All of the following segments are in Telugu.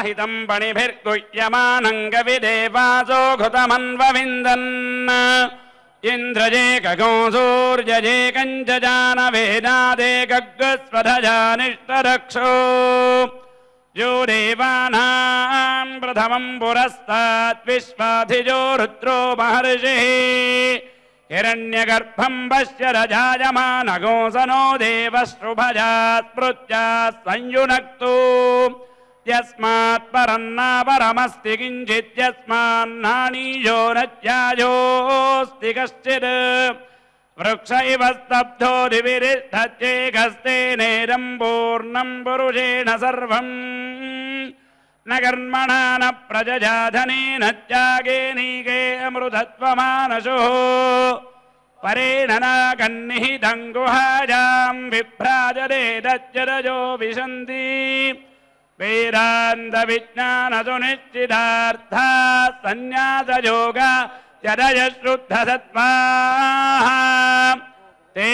ఆహితం పణిభిర్గుహ్యమానంగవిదేవాసో ఘృతమన్వవిन्दन् इन्द्रजे गगो सूर्यजे कञ्चजानवेदादे गग्गस्वधजानिष्टरक्षो यो देवानाम् प्रथमम् पुरस्तात् विश्वाधिजो रुद्रो महर्षिः हिरण्यगर्भम् पश्य रजायमानगोसनो देवश्रुभजात् स्मृत्यात् संयुनक्तु यस्मात् परन्नापरमस्ति किञ्चित् यस्मान्नानीयो न ध्यायोऽस्ति कश्चित् वृक्ष इव स्तब्धो दिविरिष्ठच्चेकस्तेनेदम् पूर्णम् पुरुषेण सर्वम् न कर्मणा न प्रजया धनेन त्यागे नीके अमृतत्वमानशुः परेण न कन्निहितम् गुहायाम् विभ्राजते दज्जरजो विशन्ति वेदान्तविज्ञानसुनिश्चितार्था सन्न्यासयोग यदयश्रुद्धसत्त्वाः ते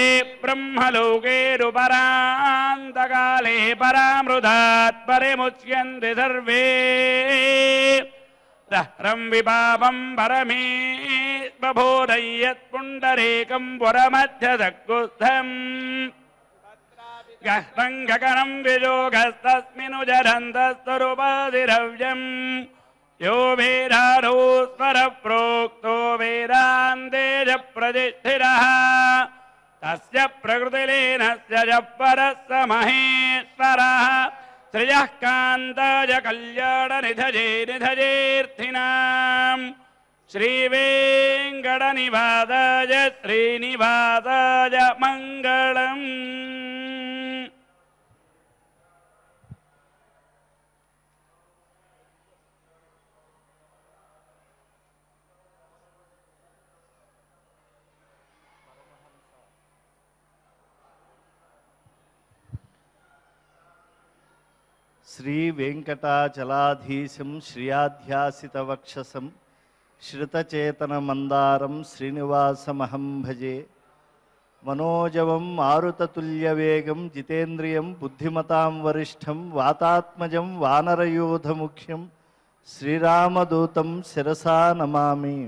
ब्रह्मलोकेरुपरान्तकाले परामृतात् परिमुच्यन्ते सर्वे दह्रम् विपापम् परमे बभोधय्यत्पुण्डरेकम् पुरमध्यसक्कुस्थम् गह्रङ्गकरम् विजोगस्तस्मिनुजरन्तस्तरुपाधिरव्यम् यो वेदारो स्वरप्रोक्तो वेदान्तेज प्रतिष्ठिरः तस्य प्रकृतिलीनस्य च परः स महेश्वरः श्रियः कान्ताय कल्याणनिधजे निधजेऽर्थिनाम् श्रीवेङ्कटनिवासाय श्रीनिवासाय मङ्गलम् శ్రీ వెంకటాచలాధీశం శ్రియాధ్యాసితవక్షసం శ్రుతచేతనమందారం శ్రీనివాసమహం భజే మనోజవం మారుతతుల్యవేగం జితేంద్రియం బుద్ధిమతాం వరిష్టం వాతాత్మజం వానరయూధముఖ్యం శ్రీరామదూతం శిరసా నమామి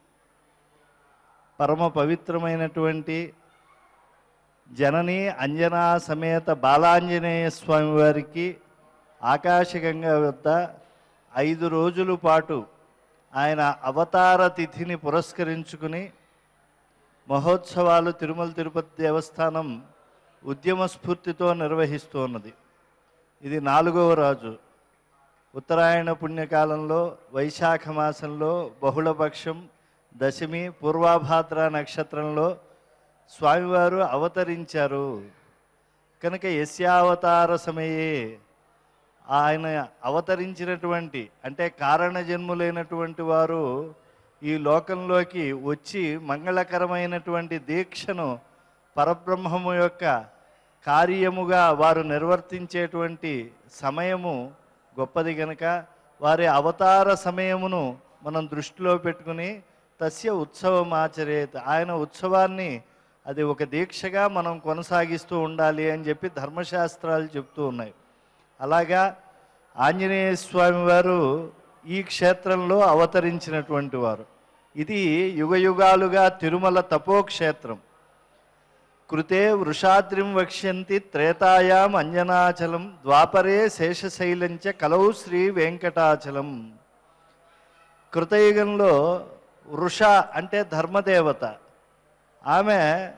పరమ పవిత్రమైనటువంటి జనని అంజనా సమేత బాలాంజనేయ స్వామి వారికి ఆకాశగంగా వద్ద ఐదు రోజుల పాటు ఆయన అవతార తిథిని పురస్కరించుకుని మహోత్సవాలు తిరుమల తిరుపతి దేవస్థానం ఉద్యమ స్ఫూర్తితో నిర్వహిస్తున్నది ఇది నాలుగవ రాజు ఉత్తరాయణ పుణ్యకాలంలో వైశాఖ మాసంలో బహుళపక్షం దశమి పూర్వాభాద్ర నక్షత్రంలో స్వామివారు అవతరించారు కనుక యస్యావతార సమయే ఆయన అవతరించినటువంటి అంటే కారణజన్ములైనటువంటి వారు ఈ లోకంలోకి వచ్చి మంగళకరమైనటువంటి దీక్షను పరబ్రహ్మము యొక్క కార్యముగా వారు నిర్వర్తించేటువంటి సమయము గొప్పది గనక వారి అవతార సమయమును మనం దృష్టిలో పెట్టుకుని తస్య ఉత్సవం ఆచరేత ఆయన ఉత్సవాన్ని అది ఒక దీక్షగా మనం కొనసాగిస్తూ ఉండాలి అని చెప్పి ధర్మశాస్త్రాలు చెప్తూ ఉన్నాయి అలాగా ఆంజనేయ స్వామి వారు ఈ క్షేత్రంలో అవతరించినటువంటి వారు ఇది యుగయుగాలుగా తిరుమల తపోక్షేత్రం కృతే వృషాద్రిం వక్ష్యంతి త్రేతాయాం అంజనాచలం ద్వాపరే శేషశైలంచ కలౌ శ్రీ వెంకటాచలం కృతయుగంలో వృష అంటే ధర్మదేవత ఆమె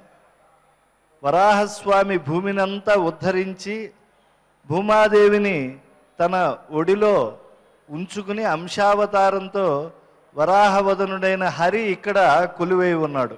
వరాహస్వామి భూమినంతా ఉద్ధరించి భూమాదేవిని తన ఒడిలో ఉంచుకుని అంశావతారంతో వరాహవదనుడైన హరి ఇక్కడ కొలువై ఉన్నాడు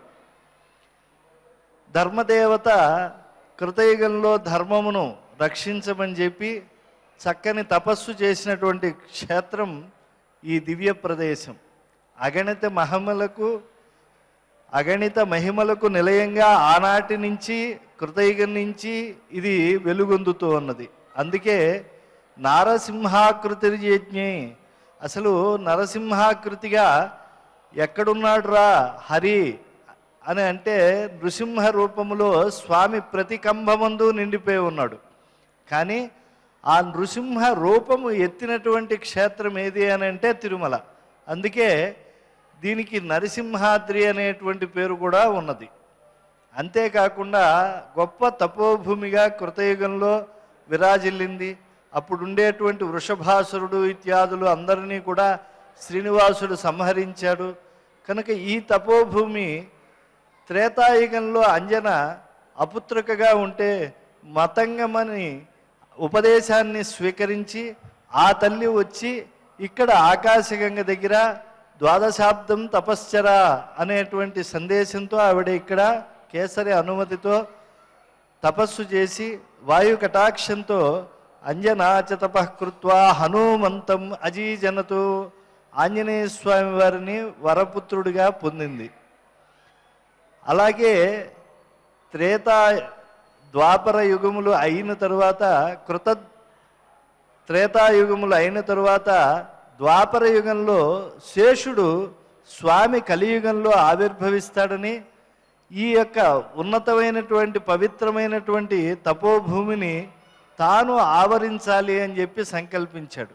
ధర్మదేవత కృతయుగంలో ధర్మమును రక్షించమని చెప్పి చక్కని తపస్సు చేసినటువంటి క్షేత్రం ఈ దివ్య ప్రదేశం అగణిత మహిమలకు అగణిత మహిమలకు నిలయంగా ఆనాటి నుంచి కృతయుగం నుంచి ఇది వెలుగొందుతూ ఉన్నది అందుకే నారసింహాకృతి యజ్ఞే అసలు నరసింహాకృతిగా ఎక్కడున్నాడు రా హరి అని అంటే నృసింహ రూపములో స్వామి ప్రతి కంభమందు నిండిపోయి ఉన్నాడు కానీ ఆ నృసింహ రూపము ఎత్తినటువంటి క్షేత్రం ఏది అని అంటే తిరుమల అందుకే దీనికి నరసింహాద్రి అనేటువంటి పేరు కూడా ఉన్నది అంతేకాకుండా గొప్ప తపోభూమిగా కృతయుగంలో విరాజిల్లింది అప్పుడు ఉండేటువంటి వృషభాసురుడు ఇత్యాదులు అందరినీ కూడా శ్రీనివాసుడు సంహరించాడు కనుక ఈ తపోభూమి త్రేతాయుగంలో అంజన అపుత్రికగా ఉంటే మతంగమని ఉపదేశాన్ని స్వీకరించి ఆ తల్లి వచ్చి ఇక్కడ ఆకాశగంగ దగ్గర ద్వాదశాబ్దం తపశ్చర అనేటువంటి సందేశంతో ఆవిడ ఇక్కడ కేసరి అనుమతితో తపస్సు చేసి వాయు కటాక్షంతో అంజనాచ తపఃకృత్వా హనుమంతం అజీజనతో ఆంజనేయ స్వామి వారిని వరపుత్రుడిగా పొందింది అలాగే త్రేతా ద్వాపర యుగములు అయిన తరువాత కృత త్రేతాయుగములు అయిన తరువాత ద్వాపర యుగంలో శేషుడు స్వామి కలియుగంలో ఆవిర్భవిస్తాడని ఈ యొక్క ఉన్నతమైనటువంటి పవిత్రమైనటువంటి తపోభూమిని తాను ఆవరించాలి అని చెప్పి సంకల్పించాడు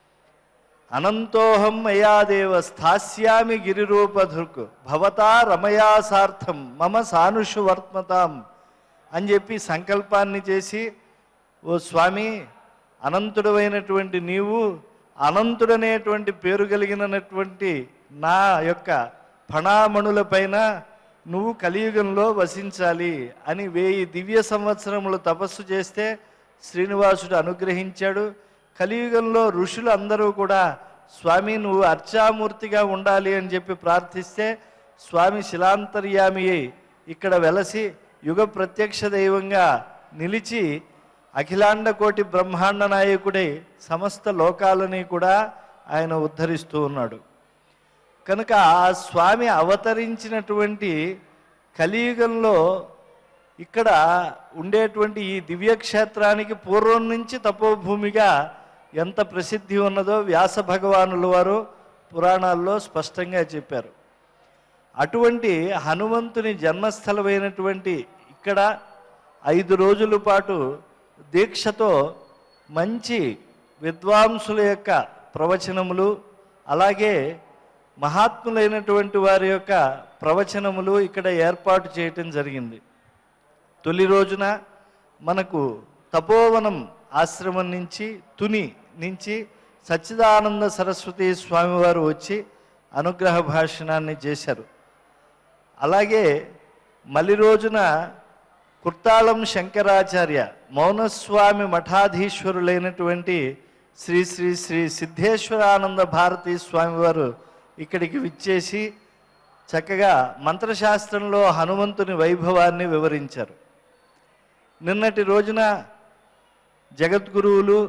అనంతోహం మయాదేవ స్థాస్యామి గిరిరూపధృక్ భవతా రమయా సార్థం మమ సానుషు వర్త్మతాం అని చెప్పి సంకల్పాన్ని చేసి ఓ స్వామి అనంతుడమైనటువంటి నీవు అనంతుడనేటువంటి పేరు కలిగినటువంటి నా యొక్క ఫణామణుల పైన నువ్వు కలియుగంలో వసించాలి అని వేయి దివ్య సంవత్సరములు తపస్సు చేస్తే శ్రీనివాసుడు అనుగ్రహించాడు కలియుగంలో ఋషులు అందరూ కూడా స్వామి నువ్వు అర్చామూర్తిగా ఉండాలి అని చెప్పి ప్రార్థిస్తే స్వామి శిలాంతర్యామి అయి ఇక్కడ వెలసి యుగ ప్రత్యక్ష దైవంగా నిలిచి అఖిలాండ కోటి బ్రహ్మాండ నాయకుడై సమస్త లోకాలని కూడా ఆయన ఉద్ధరిస్తూ ఉన్నాడు కనుక ఆ స్వామి అవతరించినటువంటి కలియుగంలో ఇక్కడ ఉండేటువంటి ఈ దివ్యక్షేత్రానికి పూర్వం నుంచి తపోభూమిగా ఎంత ప్రసిద్ధి ఉన్నదో వ్యాస భగవానుల వారు పురాణాల్లో స్పష్టంగా చెప్పారు అటువంటి హనుమంతుని జన్మస్థలమైనటువంటి ఇక్కడ ఐదు రోజుల పాటు దీక్షతో మంచి విద్వాంసుల యొక్క ప్రవచనములు అలాగే మహాత్ములైనటువంటి వారి యొక్క ప్రవచనములు ఇక్కడ ఏర్పాటు చేయటం జరిగింది తొలి రోజున మనకు తపోవనం ఆశ్రమం నుంచి తుని నుంచి సచ్చిదానంద సరస్వతి స్వామివారు వచ్చి అనుగ్రహ భాషణాన్ని చేశారు అలాగే మలి రోజున కుర్తాళం శంకరాచార్య మౌనస్వామి మఠాధీశ్వరులైనటువంటి శ్రీ శ్రీ శ్రీ సిద్ధేశ్వరానంద భారతీ స్వామివారు ఇక్కడికి విచ్చేసి చక్కగా మంత్రశాస్త్రంలో హనుమంతుని వైభవాన్ని వివరించారు నిన్నటి రోజున జగద్గురువులు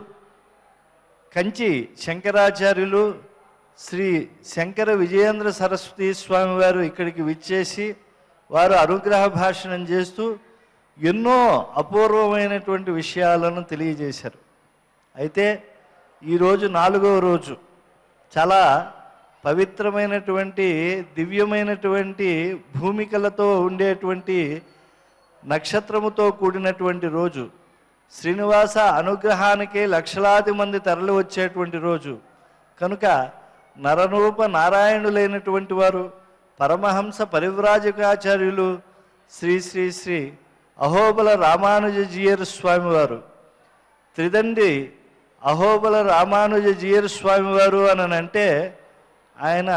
కంచి శంకరాచార్యులు శ్రీ శంకర విజయేంద్ర సరస్వతి స్వామి వారు ఇక్కడికి విచ్చేసి వారు అనుగ్రహ భాషణం చేస్తూ ఎన్నో అపూర్వమైనటువంటి విషయాలను తెలియజేశారు అయితే ఈరోజు నాలుగవ రోజు చాలా పవిత్రమైనటువంటి దివ్యమైనటువంటి భూమికలతో ఉండేటువంటి నక్షత్రముతో కూడినటువంటి రోజు శ్రీనివాస అనుగ్రహానికి లక్షలాది మంది తరలి వచ్చేటువంటి రోజు కనుక నరరూప నారాయణులైనటువంటి వారు పరమహంస పరివ్రాజకాచార్యులు శ్రీ శ్రీ శ్రీ అహోబల రామానుజీయర్ స్వామివారు త్రిదండి అహోబల రామానుజ జీయర్ స్వామివారు అని అంటే ఆయన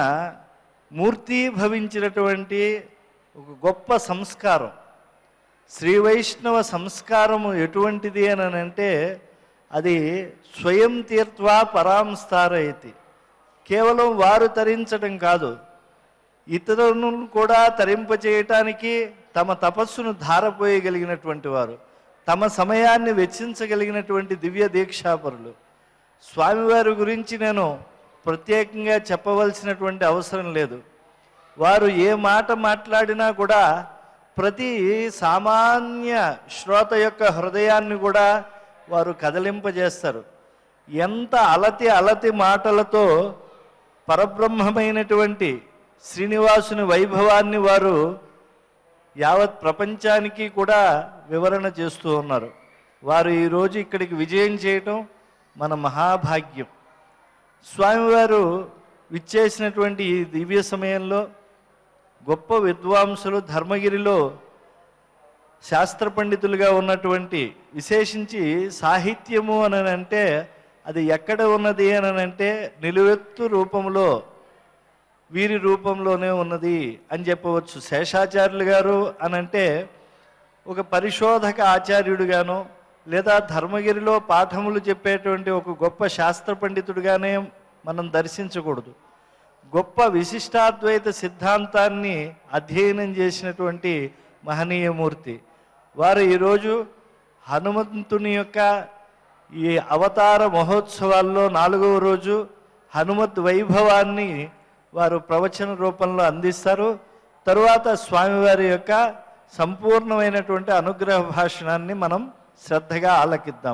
మూర్తీభవించినటువంటి ఒక గొప్ప సంస్కారం శ్రీ వైష్ణవ సంస్కారము ఎటువంటిది అని అంటే అది స్వయం తీర్త్వా పరాంస్తారయతి కేవలం వారు తరించడం కాదు ఇతరులను కూడా తరింపచేయటానికి తమ తపస్సును ధారపోయగలిగినటువంటి వారు తమ సమయాన్ని వెచ్చించగలిగినటువంటి దివ్య దీక్షాపరులు స్వామివారి గురించి నేను ప్రత్యేకంగా చెప్పవలసినటువంటి అవసరం లేదు వారు ఏ మాట మాట్లాడినా కూడా ప్రతి సామాన్య శ్రోత యొక్క హృదయాన్ని కూడా వారు కదలింపజేస్తారు ఎంత అలతి అలతి మాటలతో పరబ్రహ్మమైనటువంటి శ్రీనివాసుని వైభవాన్ని వారు యావత్ ప్రపంచానికి కూడా వివరణ చేస్తూ ఉన్నారు వారు ఈరోజు ఇక్కడికి విజయం చేయటం మన మహాభాగ్యం స్వామివారు విచ్చేసినటువంటి ఈ దివ్య సమయంలో గొప్ప విద్వాంసులు ధర్మగిరిలో శాస్త్ర పండితులుగా ఉన్నటువంటి విశేషించి సాహిత్యము అని అంటే అది ఎక్కడ ఉన్నది అని అంటే నిలువెత్తు రూపంలో వీరి రూపంలోనే ఉన్నది అని చెప్పవచ్చు శేషాచార్యులు గారు అని అంటే ఒక పరిశోధక ఆచార్యుడుగాను లేదా ధర్మగిరిలో పాఠములు చెప్పేటువంటి ఒక గొప్ప శాస్త్ర పండితుడిగానే మనం దర్శించకూడదు గొప్ప విశిష్టాద్వైత సిద్ధాంతాన్ని అధ్యయనం చేసినటువంటి మహనీయమూర్తి వారు ఈరోజు హనుమంతుని యొక్క ఈ అవతార మహోత్సవాల్లో నాలుగవ రోజు హనుమత్ వైభవాన్ని వారు ప్రవచన రూపంలో అందిస్తారు తరువాత స్వామివారి యొక్క సంపూర్ణమైనటువంటి అనుగ్రహ భాషణాన్ని మనం శ్రద్ధగా ఆలకిద్దాం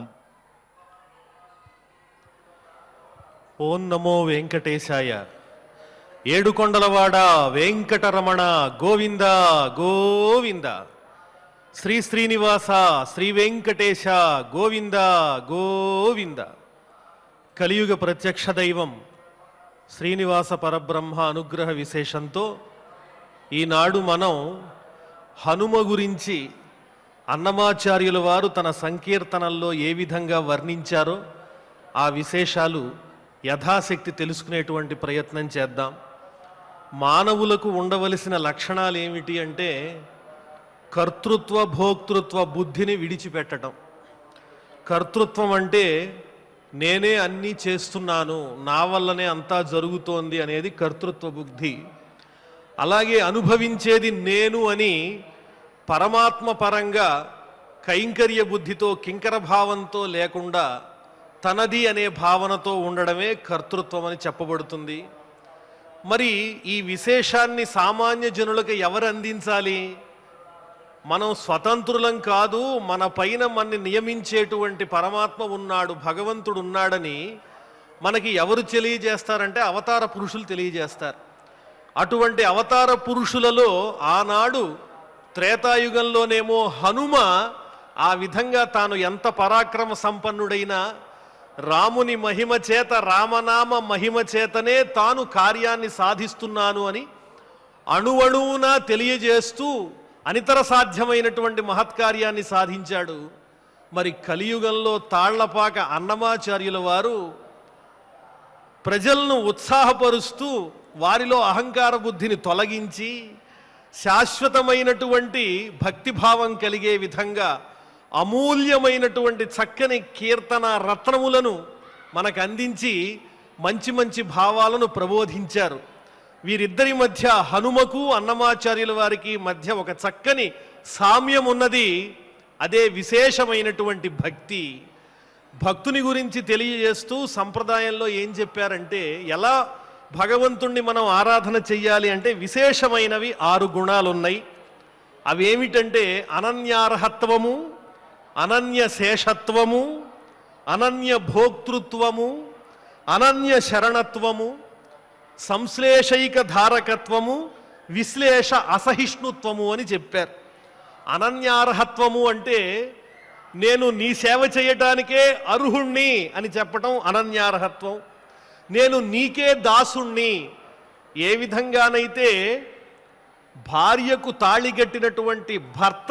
ఓం నమో వెంకటేశాయ ఏడుకొండలవాడ వెంకటరమణ గోవింద గోవింద శ్రీ శ్రీనివాస శ్రీ వెంకటేశ గోవింద గోవింద కలియుగ ప్రత్యక్ష దైవం శ్రీనివాస పరబ్రహ్మ అనుగ్రహ విశేషంతో ఈనాడు మనం హనుమ గురించి అన్నమాచార్యుల వారు తన సంకీర్తనల్లో ఏ విధంగా వర్ణించారో ఆ విశేషాలు యథాశక్తి తెలుసుకునేటువంటి ప్రయత్నం చేద్దాం మానవులకు ఉండవలసిన లక్షణాలు ఏమిటి అంటే కర్తృత్వ భోక్తృత్వ బుద్ధిని విడిచిపెట్టడం కర్తృత్వం అంటే నేనే అన్నీ చేస్తున్నాను నా వల్లనే అంతా జరుగుతోంది అనేది కర్తృత్వ బుద్ధి అలాగే అనుభవించేది నేను అని పరమాత్మ పరంగా కైంకర్య బుద్ధితో కింకర భావంతో లేకుండా తనది అనే భావనతో ఉండడమే కర్తృత్వం అని చెప్పబడుతుంది మరి ఈ విశేషాన్ని సామాన్య జనులకు ఎవరు అందించాలి మనం స్వతంత్రులం కాదు మన పైన మనని నియమించేటువంటి పరమాత్మ ఉన్నాడు భగవంతుడు ఉన్నాడని మనకి ఎవరు తెలియజేస్తారంటే అవతార పురుషులు తెలియజేస్తారు అటువంటి అవతార పురుషులలో ఆనాడు త్రేతాయుగంలోనేమో హనుమ ఆ విధంగా తాను ఎంత పరాక్రమ సంపన్నుడైనా రాముని మహిమ చేత రామనామ మహిమ చేతనే తాను కార్యాన్ని సాధిస్తున్నాను అని అణువణువున తెలియజేస్తూ అనితర సాధ్యమైనటువంటి మహత్కార్యాన్ని సాధించాడు మరి కలియుగంలో తాళ్లపాక అన్నమాచార్యుల వారు ప్రజలను ఉత్సాహపరుస్తూ వారిలో అహంకార బుద్ధిని తొలగించి శాశ్వతమైనటువంటి భక్తిభావం కలిగే విధంగా అమూల్యమైనటువంటి చక్కని కీర్తన రత్నములను మనకు అందించి మంచి మంచి భావాలను ప్రబోధించారు వీరిద్దరి మధ్య హనుమకు అన్నమాచార్యుల వారికి మధ్య ఒక చక్కని సామ్యం ఉన్నది అదే విశేషమైనటువంటి భక్తి భక్తుని గురించి తెలియజేస్తూ సంప్రదాయంలో ఏం చెప్పారంటే ఎలా భగవంతుణ్ణి మనం ఆరాధన చెయ్యాలి అంటే విశేషమైనవి ఆరు గుణాలు ఉన్నాయి అవేమిటంటే అనన్యార్హత్వము అనన్య శేషత్వము అనన్య భోక్తృత్వము అనన్య శరణత్వము సంశ్లేషైక ధారకత్వము విశ్లేష అసహిష్ణుత్వము అని చెప్పారు అనన్యార్హత్వము అంటే నేను నీ సేవ చేయటానికే అర్హుణ్ణి అని చెప్పటం అనన్యార్హత్వం నేను నీకే దాసుణ్ణి ఏ విధంగానైతే భార్యకు తాళిగట్టినటువంటి భర్త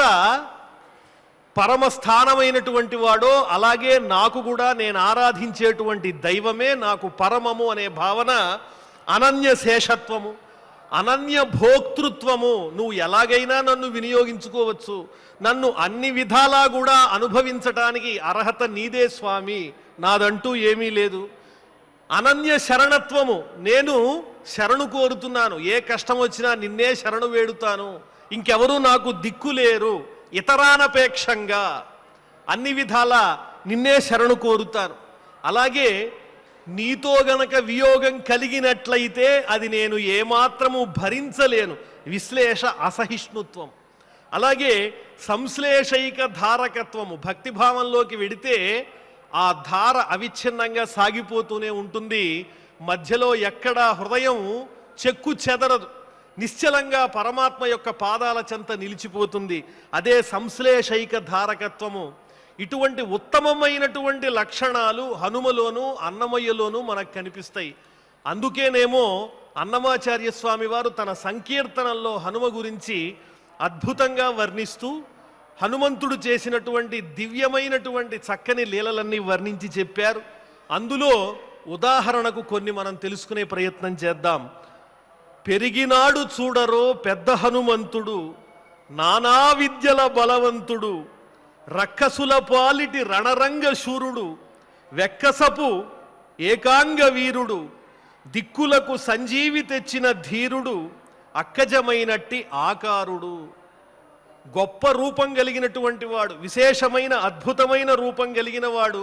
పరమస్థానమైనటువంటి వాడో అలాగే నాకు కూడా నేను ఆరాధించేటువంటి దైవమే నాకు పరమము అనే భావన అనన్య శేషత్వము అనన్య భోక్తృత్వము నువ్వు ఎలాగైనా నన్ను వినియోగించుకోవచ్చు నన్ను అన్ని విధాలా కూడా అనుభవించటానికి అర్హత నీదే స్వామి నాదంటూ ఏమీ లేదు అనన్య శరణత్వము నేను శరణు కోరుతున్నాను ఏ కష్టం వచ్చినా నిన్నే శరణు వేడుతాను ఇంకెవరూ నాకు దిక్కు లేరు ఇతరానపేక్షంగా అన్ని విధాల నిన్నే శరణు కోరుతాను అలాగే నీతో గనక వియోగం కలిగినట్లయితే అది నేను ఏమాత్రము భరించలేను విశ్లేష అసహిష్ణుత్వం అలాగే సంశ్లేషైక ధారకత్వము భక్తిభావంలోకి వెడితే ఆ ధార అవిచ్ఛిన్నంగా సాగిపోతూనే ఉంటుంది మధ్యలో ఎక్కడ హృదయం చెక్కు చెదరదు నిశ్చలంగా పరమాత్మ యొక్క పాదాల చెంత నిలిచిపోతుంది అదే సంశ్లేషైక ధారకత్వము ఇటువంటి ఉత్తమమైనటువంటి లక్షణాలు హనుమలోను అన్నమయ్యలోను మనకు కనిపిస్తాయి అందుకేనేమో అన్నమాచార్య స్వామి వారు తన సంకీర్తనల్లో హనుమ గురించి అద్భుతంగా వర్ణిస్తూ హనుమంతుడు చేసినటువంటి దివ్యమైనటువంటి చక్కని లీలలన్నీ వర్ణించి చెప్పారు అందులో ఉదాహరణకు కొన్ని మనం తెలుసుకునే ప్రయత్నం చేద్దాం పెరిగినాడు చూడరో పెద్ద హనుమంతుడు నానా విద్యల బలవంతుడు రక్కసుల పాలిటి రణరంగ శూరుడు వెక్కసపు ఏకాంగ వీరుడు దిక్కులకు సంజీవి తెచ్చిన ధీరుడు అక్కజమైనట్టి ఆకారుడు గొప్ప రూపం కలిగినటువంటి వాడు విశేషమైన అద్భుతమైన రూపం కలిగిన వాడు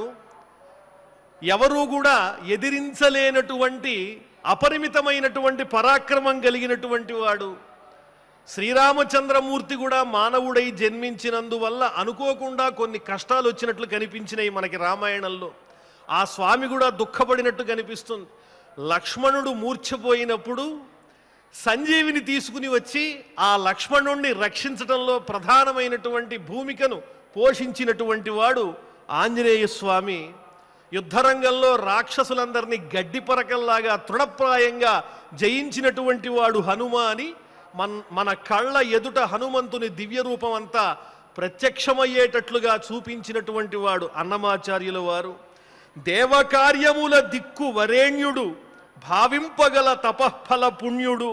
ఎవరూ కూడా ఎదిరించలేనటువంటి అపరిమితమైనటువంటి పరాక్రమం కలిగినటువంటి వాడు శ్రీరామచంద్రమూర్తి కూడా మానవుడై జన్మించినందువల్ల అనుకోకుండా కొన్ని కష్టాలు వచ్చినట్లు కనిపించినాయి మనకి రామాయణంలో ఆ స్వామి కూడా దుఃఖపడినట్టు కనిపిస్తుంది లక్ష్మణుడు మూర్ఛపోయినప్పుడు సంజీవిని తీసుకుని వచ్చి ఆ లక్ష్మణుణ్ణి రక్షించడంలో ప్రధానమైనటువంటి భూమికను పోషించినటువంటి వాడు ఆంజనేయ స్వామి యుద్ధరంగంలో రాక్షసులందరినీ గడ్డి పరకల్లాగా తృణప్రాయంగా జయించినటువంటి వాడు హనుమ అని మన మన కళ్ళ ఎదుట హనుమంతుని దివ్య రూపం అంతా ప్రత్యక్షమయ్యేటట్లుగా చూపించినటువంటి వాడు అన్నమాచార్యుల వారు దేవకార్యముల దిక్కు వరేణ్యుడు భావింపగల తపఃఫల పుణ్యుడు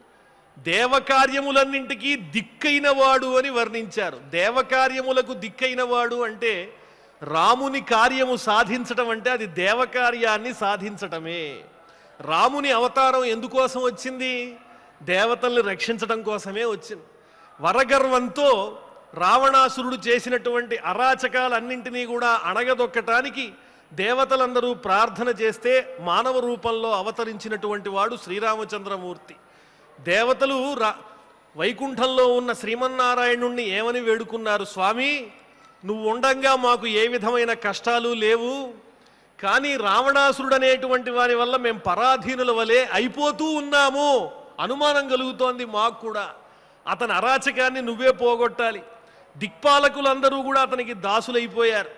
దేవకార్యములన్నింటికీ దిక్కైన వాడు అని వర్ణించారు దేవకార్యములకు దిక్కైన వాడు అంటే రాముని కార్యము సాధించటం అంటే అది దేవకార్యాన్ని సాధించటమే రాముని అవతారం ఎందుకోసం వచ్చింది దేవతల్ని రక్షించడం కోసమే వచ్చింది వరగర్వంతో రావణాసురుడు చేసినటువంటి అరాచకాలన్నింటినీ కూడా అణగదొక్కటానికి దేవతలందరూ ప్రార్థన చేస్తే మానవ రూపంలో అవతరించినటువంటి వాడు శ్రీరామచంద్రమూర్తి దేవతలు రా వైకుంఠంలో ఉన్న శ్రీమన్నారాయణుణ్ణి ఏమని వేడుకున్నారు స్వామి నువ్వు ఉండంగా మాకు ఏ విధమైన కష్టాలు లేవు కానీ రావణాసురుడు అనేటువంటి వారి వల్ల మేము పరాధీనుల వలె అయిపోతూ ఉన్నాము అనుమానం కలుగుతోంది మాకు కూడా అతని అరాచకాన్ని నువ్వే పోగొట్టాలి దిక్పాలకులందరూ కూడా అతనికి దాసులైపోయారు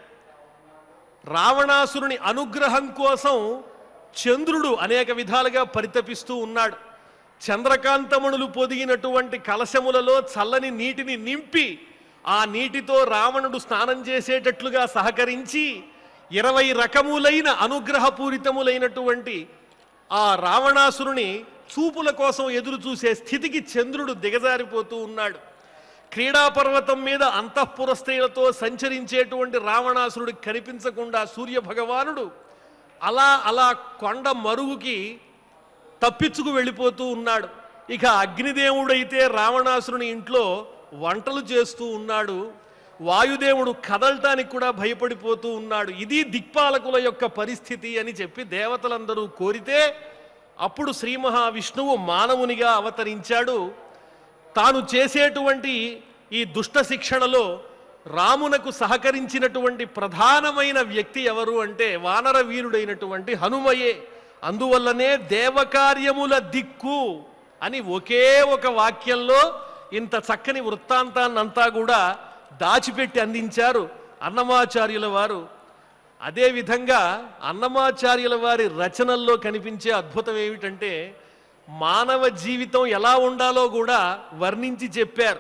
రావణాసురుని అనుగ్రహం కోసం చంద్రుడు అనేక విధాలుగా పరితపిస్తూ ఉన్నాడు చంద్రకాంతమణులు పొదిగినటువంటి కలశములలో చల్లని నీటిని నింపి ఆ నీటితో రావణుడు స్నానం చేసేటట్లుగా సహకరించి ఇరవై రకములైన అనుగ్రహపూరితములైనటువంటి ఆ రావణాసురుని చూపుల కోసం ఎదురు చూసే స్థితికి చంద్రుడు దిగజారిపోతూ ఉన్నాడు క్రీడాపర్వతం మీద అంతఃపుర స్త్రీలతో సంచరించేటువంటి రావణాసురుడికి కనిపించకుండా సూర్య భగవానుడు అలా అలా కొండ మరుగుకి తప్పించుకు వెళ్ళిపోతూ ఉన్నాడు ఇక అగ్నిదేవుడైతే రావణాసురుని ఇంట్లో వంటలు చేస్తూ ఉన్నాడు వాయుదేవుడు కదలటానికి కూడా భయపడిపోతూ ఉన్నాడు ఇది దిక్పాలకుల యొక్క పరిస్థితి అని చెప్పి దేవతలందరూ కోరితే అప్పుడు శ్రీ మహావిష్ణువు మానవునిగా అవతరించాడు తాను చేసేటువంటి ఈ దుష్ట శిక్షణలో రామునకు సహకరించినటువంటి ప్రధానమైన వ్యక్తి ఎవరు అంటే వానర వీరుడైనటువంటి హనుమయే అందువల్లనే దేవకార్యముల దిక్కు అని ఒకే ఒక వాక్యంలో ఇంత చక్కని వృత్తాంతాన్నంతా కూడా దాచిపెట్టి అందించారు అన్నమాచార్యుల వారు అదేవిధంగా అన్నమాచార్యుల వారి రచనల్లో కనిపించే అద్భుతం ఏమిటంటే మానవ జీవితం ఎలా ఉండాలో కూడా వర్ణించి చెప్పారు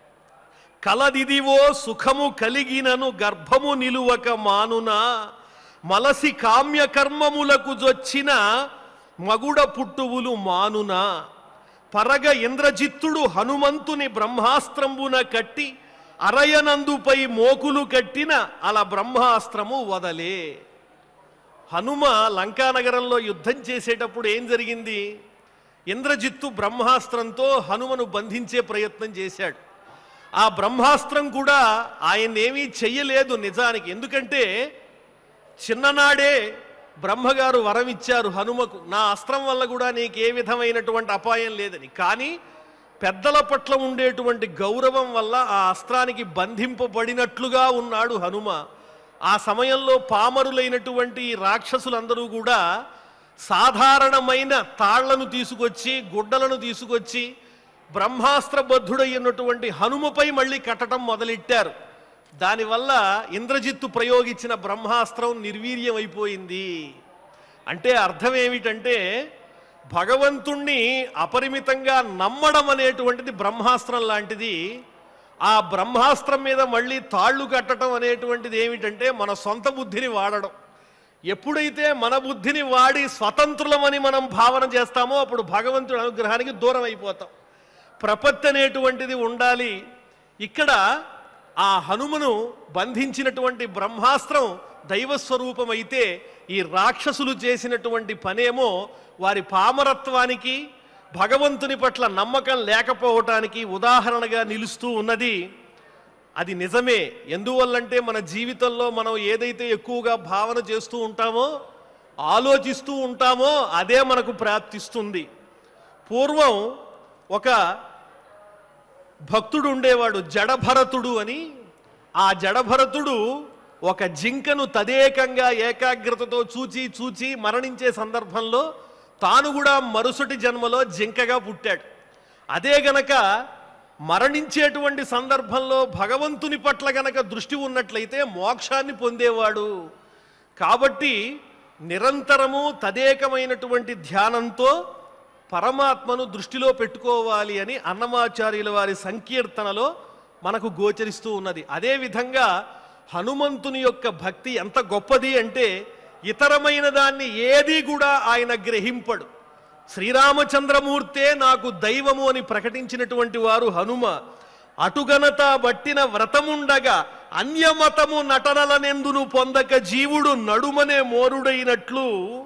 కలదిదివో సుఖము కలిగినను గర్భము నిలువక మానునా మలసి కామ్య కర్మములకు జొచ్చిన మగుడ పుట్టువులు మానునా పరగ ఇంద్రజిత్తుడు హనుమంతుని బ్రహ్మాస్త్రంబున కట్టి అరయనందుపై మోకులు కట్టిన అల బ్రహ్మాస్త్రము వదలే హనుమ లంకానగరంలో యుద్ధం చేసేటప్పుడు ఏం జరిగింది ఇంద్రజిత్తు బ్రహ్మాస్త్రంతో హనుమను బంధించే ప్రయత్నం చేశాడు ఆ బ్రహ్మాస్త్రం కూడా ఆయన్నేమీ చెయ్యలేదు నిజానికి ఎందుకంటే చిన్ననాడే బ్రహ్మగారు వరం ఇచ్చారు హనుమకు నా అస్త్రం వల్ల కూడా నీకు ఏ విధమైనటువంటి అపాయం లేదని కానీ పెద్దల పట్ల ఉండేటువంటి గౌరవం వల్ల ఆ అస్త్రానికి బంధింపబడినట్లుగా ఉన్నాడు హనుమ ఆ సమయంలో పామరులైనటువంటి ఈ రాక్షసులందరూ కూడా సాధారణమైన తాళ్లను తీసుకొచ్చి గుడ్డలను తీసుకొచ్చి బ్రహ్మాస్త్రబద్ధుడైనటువంటి హనుమపై మళ్ళీ కట్టడం మొదలెట్టారు దానివల్ల ఇంద్రజిత్తు ప్రయోగించిన బ్రహ్మాస్త్రం నిర్వీర్యం అయిపోయింది అంటే అర్థం ఏమిటంటే భగవంతుణ్ణి అపరిమితంగా నమ్మడం అనేటువంటిది బ్రహ్మాస్త్రం లాంటిది ఆ బ్రహ్మాస్త్రం మీద మళ్ళీ తాళ్ళు కట్టడం అనేటువంటిది ఏమిటంటే మన సొంత బుద్ధిని వాడడం ఎప్పుడైతే మన బుద్ధిని వాడి స్వతంత్రులమని మనం భావన చేస్తామో అప్పుడు భగవంతుడి అనుగ్రహానికి దూరం అయిపోతాం ప్రపత్తి అనేటువంటిది ఉండాలి ఇక్కడ ఆ హనుమను బంధించినటువంటి బ్రహ్మాస్త్రం దైవస్వరూపం అయితే ఈ రాక్షసులు చేసినటువంటి పనేమో వారి పామరత్వానికి భగవంతుని పట్ల నమ్మకం లేకపోవటానికి ఉదాహరణగా నిలుస్తూ ఉన్నది అది నిజమే ఎందువల్లంటే మన జీవితంలో మనం ఏదైతే ఎక్కువగా భావన చేస్తూ ఉంటామో ఆలోచిస్తూ ఉంటామో అదే మనకు ప్రాప్తిస్తుంది పూర్వం ఒక భక్తుడు ఉండేవాడు జడభరతుడు అని ఆ జడభరతుడు ఒక జింకను తదేకంగా ఏకాగ్రతతో చూచి చూచి మరణించే సందర్భంలో తాను కూడా మరుసటి జన్మలో జింకగా పుట్టాడు అదే గనక మరణించేటువంటి సందర్భంలో భగవంతుని పట్ల గనక దృష్టి ఉన్నట్లయితే మోక్షాన్ని పొందేవాడు కాబట్టి నిరంతరము తదేకమైనటువంటి ధ్యానంతో పరమాత్మను దృష్టిలో పెట్టుకోవాలి అని అన్నమాచార్యుల వారి సంకీర్తనలో మనకు గోచరిస్తూ ఉన్నది అదేవిధంగా హనుమంతుని యొక్క భక్తి ఎంత గొప్పది అంటే ఇతరమైన దాన్ని ఏది కూడా ఆయన గ్రహింపడు శ్రీరామచంద్రమూర్తే నాకు దైవము అని ప్రకటించినటువంటి వారు హనుమ అటుగనత బట్టిన వ్రతముండగా అన్యమతము నటనలనెందును పొందక జీవుడు నడుమనే మోరుడైనట్లు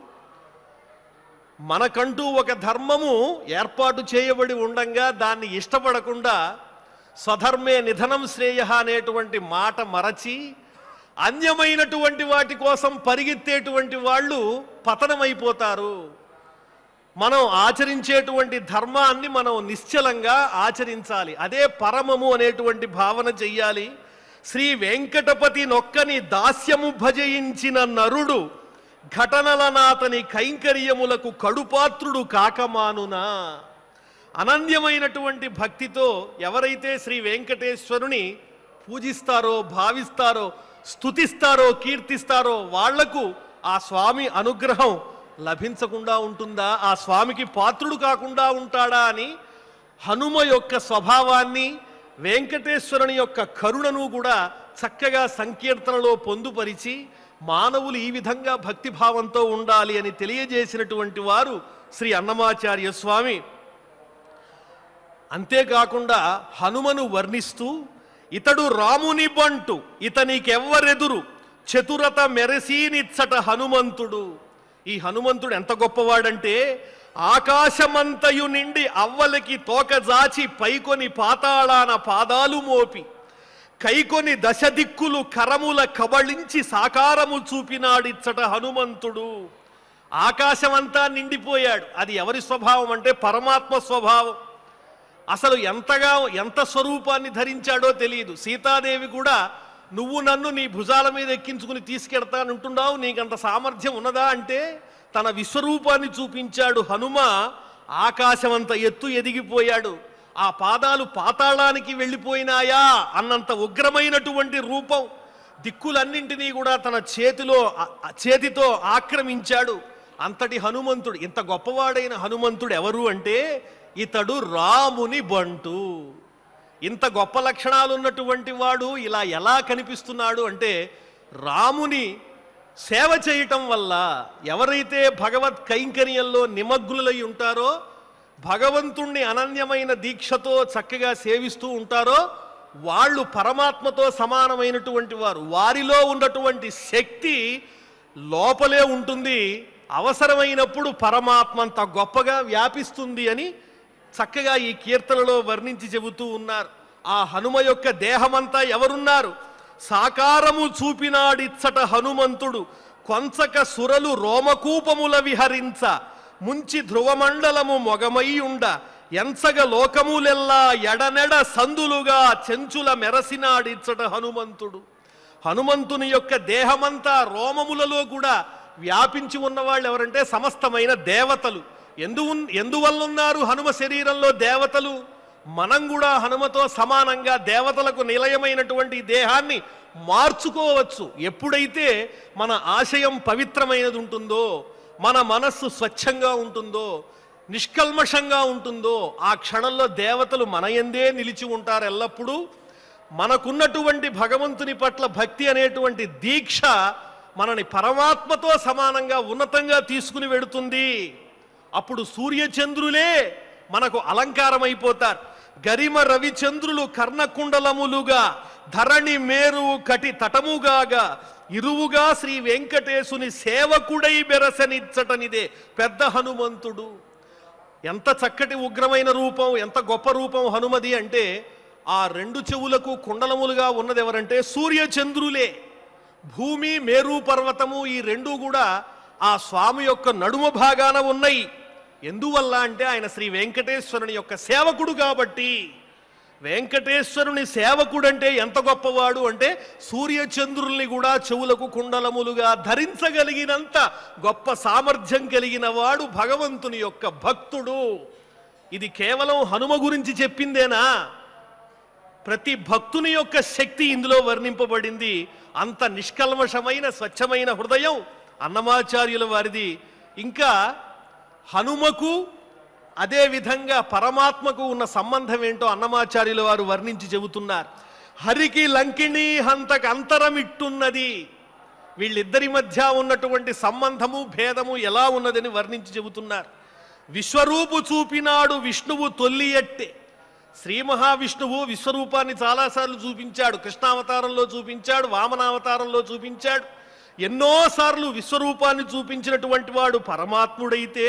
మనకంటూ ఒక ధర్మము ఏర్పాటు చేయబడి ఉండంగా దాన్ని ఇష్టపడకుండా స్వధర్మే నిధనం శ్రేయ అనేటువంటి మాట మరచి అన్యమైనటువంటి వాటి కోసం పరిగెత్తేటువంటి వాళ్ళు పతనమైపోతారు మనం ఆచరించేటువంటి ధర్మాన్ని మనం నిశ్చలంగా ఆచరించాలి అదే పరమము అనేటువంటి భావన చెయ్యాలి శ్రీ వెంకటపతి నొక్కని దాస్యము భజయించిన నరుడు ఘటనలనాతని కైంకర్యములకు కడుపాత్రుడు కాకమానునా అనన్యమైనటువంటి భక్తితో ఎవరైతే శ్రీ వెంకటేశ్వరుని పూజిస్తారో భావిస్తారో స్తుతిస్తారో కీర్తిస్తారో వాళ్లకు ఆ స్వామి అనుగ్రహం లభించకుండా ఉంటుందా ఆ స్వామికి పాత్రుడు కాకుండా ఉంటాడా అని హనుమ యొక్క స్వభావాన్ని వెంకటేశ్వరుని యొక్క కరుణను కూడా చక్కగా సంకీర్తనలో పొందుపరిచి మానవులు ఈ విధంగా భక్తిభావంతో ఉండాలి అని తెలియజేసినటువంటి వారు శ్రీ అన్నమాచార్య స్వామి అంతేకాకుండా హనుమను వర్ణిస్తూ ఇతడు రాముని బంటు ఇతనికెవ్వరెదురు చతురత మెరసీనిచ్చట హనుమంతుడు ఈ హనుమంతుడు ఎంత గొప్పవాడంటే ఆకాశమంతయు నిండి అవ్వలకి తోకజాచి పైకొని పాతాళాన పాదాలు మోపి కైకొని దశ దిక్కులు కరముల కబళించి సాకారము చూపినాడిచ్చట హనుమంతుడు ఆకాశమంతా నిండిపోయాడు అది ఎవరి స్వభావం అంటే పరమాత్మ స్వభావం అసలు ఎంతగా ఎంత స్వరూపాన్ని ధరించాడో తెలియదు సీతాదేవి కూడా నువ్వు నన్ను నీ భుజాల మీద ఎక్కించుకుని తీసుకెడతానంటున్నావు నీకంత సామర్థ్యం ఉన్నదా అంటే తన విశ్వరూపాన్ని చూపించాడు హనుమ ఆకాశమంత ఎత్తు ఎదిగిపోయాడు ఆ పాదాలు పాతాళానికి వెళ్ళిపోయినాయా అన్నంత ఉగ్రమైనటువంటి రూపం దిక్కులన్నింటినీ కూడా తన చేతిలో ఆ- ఆ చేతితో ఆక్రమించాడు అంతటి హనుమంతుడు ఇంత గొప్పవాడైన హనుమంతుడు ఎవరు అంటే ఇతడు రాముని బంటు ఇంత గొప్ప లక్షణాలు ఉన్నటువంటి వాడు ఇలా ఎలా కనిపిస్తున్నాడు అంటే రాముని సేవ చేయటం వల్ల ఎవరైతే భగవత్ కైంకర్యంలో నిమగ్నులై ఉంటారో భగవంతుణ్ణి అనన్యమైన దీక్షతో చక్కగా సేవిస్తూ ఉంటారో వాళ్ళు పరమాత్మతో సమానమైనటువంటి వారు వారిలో ఉన్నటువంటి శక్తి లోపలే ఉంటుంది అవసరమైనప్పుడు పరమాత్మ అంత గొప్పగా వ్యాపిస్తుంది అని చక్కగా ఈ కీర్తనలో వర్ణించి చెబుతూ ఉన్నారు ఆ హనుమ యొక్క దేహమంతా ఎవరున్నారు సాకారము చూపినాడిచ్చట హనుమంతుడు కొంచక సురలు రోమకూపముల విహరించ ముంచి ధ్రువమండలము మొగమయ్యుండ ఎంచగ లోకములెల్లా ఎడనెడ సందులుగా చెంచుల మెరసినాడిచ్చట హనుమంతుడు హనుమంతుని యొక్క దేహమంతా రోమములలో కూడా వ్యాపించి ఉన్నవాళ్ళు ఎవరంటే సమస్తమైన దేవతలు ఎందు ఎందువల్ల ఉన్నారు హనుమ శరీరంలో దేవతలు మనం కూడా హనుమతో సమానంగా దేవతలకు నిలయమైనటువంటి ఈ దేహాన్ని మార్చుకోవచ్చు ఎప్పుడైతే మన ఆశయం పవిత్రమైనది ఉంటుందో మన మనస్సు స్వచ్ఛంగా ఉంటుందో నిష్కల్మషంగా ఉంటుందో ఆ క్షణంలో దేవతలు మన ఎందే నిలిచి ఉంటారు ఎల్లప్పుడూ మనకున్నటువంటి భగవంతుని పట్ల భక్తి అనేటువంటి దీక్ష మనని పరమాత్మతో సమానంగా ఉన్నతంగా తీసుకుని వెడుతుంది అప్పుడు సూర్యచంద్రులే మనకు అలంకారమైపోతారు గరిమ రవిచంద్రులు కర్ణకుండలములుగా ధరణి మేరు కటి తటముగాగా ఇరువుగా శ్రీ వెంకటేశుని సేవకుడై బెరసనిచ్చటనిదే పెద్ద హనుమంతుడు ఎంత చక్కటి ఉగ్రమైన రూపం ఎంత గొప్ప రూపం హనుమది అంటే ఆ రెండు చెవులకు కుండలములుగా ఉన్నది ఎవరంటే సూర్యచంద్రులే భూమి మేరు పర్వతము ఈ రెండు కూడా ఆ స్వామి యొక్క నడుమ భాగాన ఉన్నాయి ఎందువల్ల అంటే ఆయన శ్రీ వెంకటేశ్వరుని యొక్క సేవకుడు కాబట్టి వెంకటేశ్వరుని సేవకుడు అంటే ఎంత గొప్పవాడు అంటే సూర్యచంద్రుల్ని కూడా చెవులకు కుండలములుగా ధరించగలిగినంత గొప్ప సామర్థ్యం కలిగిన వాడు భగవంతుని యొక్క భక్తుడు ఇది కేవలం హనుమ గురించి చెప్పిందేనా ప్రతి భక్తుని యొక్క శక్తి ఇందులో వర్ణింపబడింది అంత నిష్కల్మషమైన స్వచ్ఛమైన హృదయం అన్నమాచార్యుల వారిది ఇంకా హనుమకు అదే విధంగా పరమాత్మకు ఉన్న సంబంధం ఏంటో అన్నమాచార్యుల వారు వర్ణించి చెబుతున్నారు హరికి లంకిణి హంతకు అంతరమిట్టున్నది వీళ్ళిద్దరి మధ్య ఉన్నటువంటి సంబంధము భేదము ఎలా ఉన్నదని వర్ణించి చెబుతున్నారు విశ్వరూపు చూపినాడు విష్ణువు తొల్లియట్టే శ్రీ మహావిష్ణువు విశ్వరూపాన్ని చాలాసార్లు చూపించాడు కృష్ణావతారంలో చూపించాడు వామనావతారంలో చూపించాడు ఎన్నోసార్లు విశ్వరూపాన్ని చూపించినటువంటి వాడు పరమాత్ముడైతే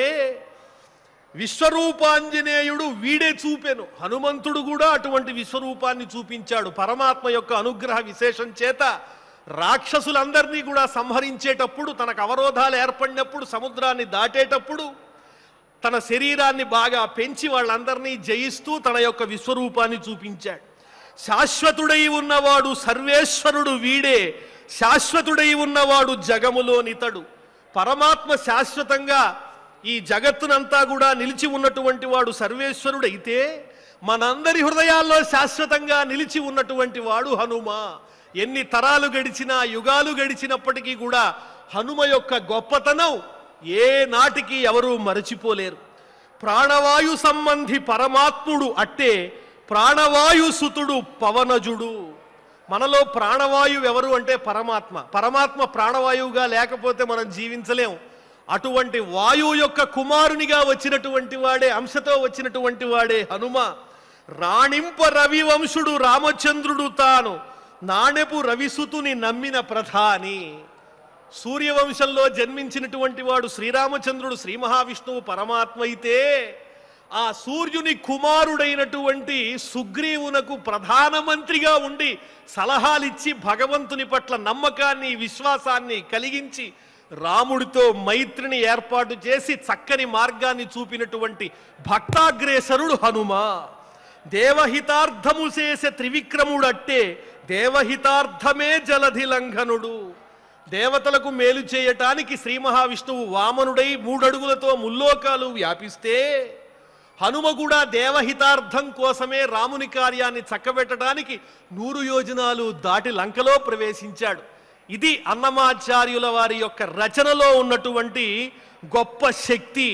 విశ్వరూపాంజనేయుడు వీడే చూపెను హనుమంతుడు కూడా అటువంటి విశ్వరూపాన్ని చూపించాడు పరమాత్మ యొక్క అనుగ్రహ విశేషం చేత రాక్షసులందరినీ కూడా సంహరించేటప్పుడు తనకు అవరోధాలు ఏర్పడినప్పుడు సముద్రాన్ని దాటేటప్పుడు తన శరీరాన్ని బాగా పెంచి వాళ్ళందరినీ జయిస్తూ తన యొక్క విశ్వరూపాన్ని చూపించాడు శాశ్వతుడై ఉన్నవాడు సర్వేశ్వరుడు వీడే శాశ్వతుడై ఉన్నవాడు జగములోనితడు పరమాత్మ శాశ్వతంగా ఈ జగత్తునంతా కూడా నిలిచి ఉన్నటువంటి వాడు సర్వేశ్వరుడైతే మనందరి హృదయాల్లో శాశ్వతంగా నిలిచి ఉన్నటువంటి వాడు హనుమ ఎన్ని తరాలు గడిచినా యుగాలు గడిచినప్పటికీ కూడా హనుమ యొక్క గొప్పతనం ఏ నాటికి ఎవరూ మరచిపోలేరు ప్రాణవాయు సంబంధి పరమాత్ముడు అట్టే ప్రాణవాయు సుతుడు పవనజుడు మనలో ప్రాణవాయువు ఎవరు అంటే పరమాత్మ పరమాత్మ ప్రాణవాయువుగా లేకపోతే మనం జీవించలేం అటువంటి వాయువు యొక్క కుమారునిగా వచ్చినటువంటి వాడే అంశతో వచ్చినటువంటి వాడే హనుమ రాణింప రవివంశుడు రామచంద్రుడు తాను నాణెపు రవిసుతుని నమ్మిన ప్రధాని సూర్యవంశంలో జన్మించినటువంటి వాడు శ్రీరామచంద్రుడు శ్రీ మహావిష్ణువు పరమాత్మ అయితే ఆ సూర్యుని కుమారుడైనటువంటి సుగ్రీవునకు ప్రధానమంత్రిగా ఉండి సలహాలిచ్చి భగవంతుని పట్ల నమ్మకాన్ని విశ్వాసాన్ని కలిగించి రాముడితో మైత్రిని ఏర్పాటు చేసి చక్కని మార్గాన్ని చూపినటువంటి భక్తాగ్రేసరుడు హనుమ దేవహితార్థము చేసే త్రివిక్రముడట్టే దేవహితార్థమే జలధి లంఘనుడు దేవతలకు మేలు చేయటానికి శ్రీ మహావిష్ణువు వామనుడై మూడడుగులతో ముల్లోకాలు వ్యాపిస్తే హనుమ కూడా దేవహితార్థం కోసమే రాముని కార్యాన్ని చక్కబెట్టడానికి నూరు యోజనాలు దాటి లంకలో ప్రవేశించాడు ఇది అన్నమాచార్యుల వారి యొక్క రచనలో ఉన్నటువంటి గొప్ప శక్తి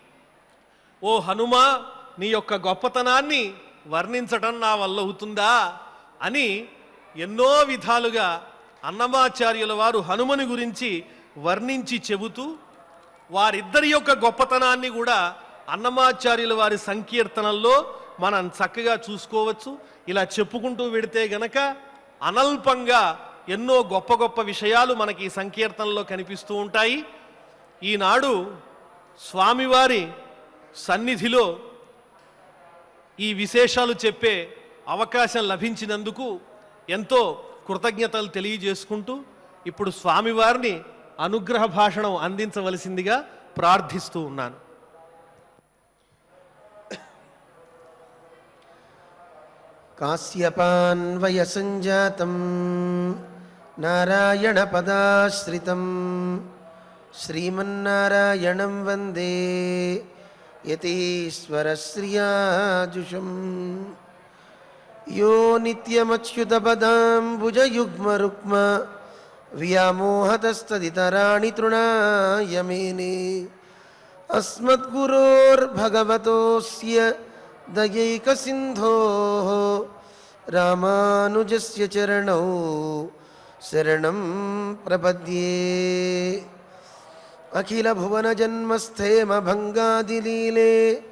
ఓ హనుమ నీ యొక్క గొప్పతనాన్ని వర్ణించటం నా వల్ల అవుతుందా అని ఎన్నో విధాలుగా అన్నమాచార్యుల వారు హనుమని గురించి వర్ణించి చెబుతూ వారిద్దరి యొక్క గొప్పతనాన్ని కూడా అన్నమాచార్యుల వారి సంకీర్తనల్లో మనం చక్కగా చూసుకోవచ్చు ఇలా చెప్పుకుంటూ వెడితే గనక అనల్పంగా ఎన్నో గొప్ప గొప్ప విషయాలు మనకి ఈ సంకీర్తనలో కనిపిస్తూ ఉంటాయి ఈనాడు స్వామివారి సన్నిధిలో ఈ విశేషాలు చెప్పే అవకాశం లభించినందుకు ఎంతో కృతజ్ఞతలు తెలియజేసుకుంటూ ఇప్పుడు స్వామివారిని అనుగ్రహ భాషణం అందించవలసిందిగా ప్రార్థిస్తూ ఉన్నాను कास्यपान्वयसञ्जातं नारायणपदाश्रितं श्रीमन्नारायणं वन्दे యతీశ్వరశ్రియాజుషం యో నిత్యమచ్యుతపదాంబుజయుగ్మరుక్మ వ్యామోహతస్తదితరాణి తృణాయ మేనే अस्मद्गुरोर्भगवतोऽस्य दयैकसिन्धोः रामानुजस्य चरणौ शरणं प्रपद्ये अखिलभुवनजन्मस्थेमभङ्गादिलीले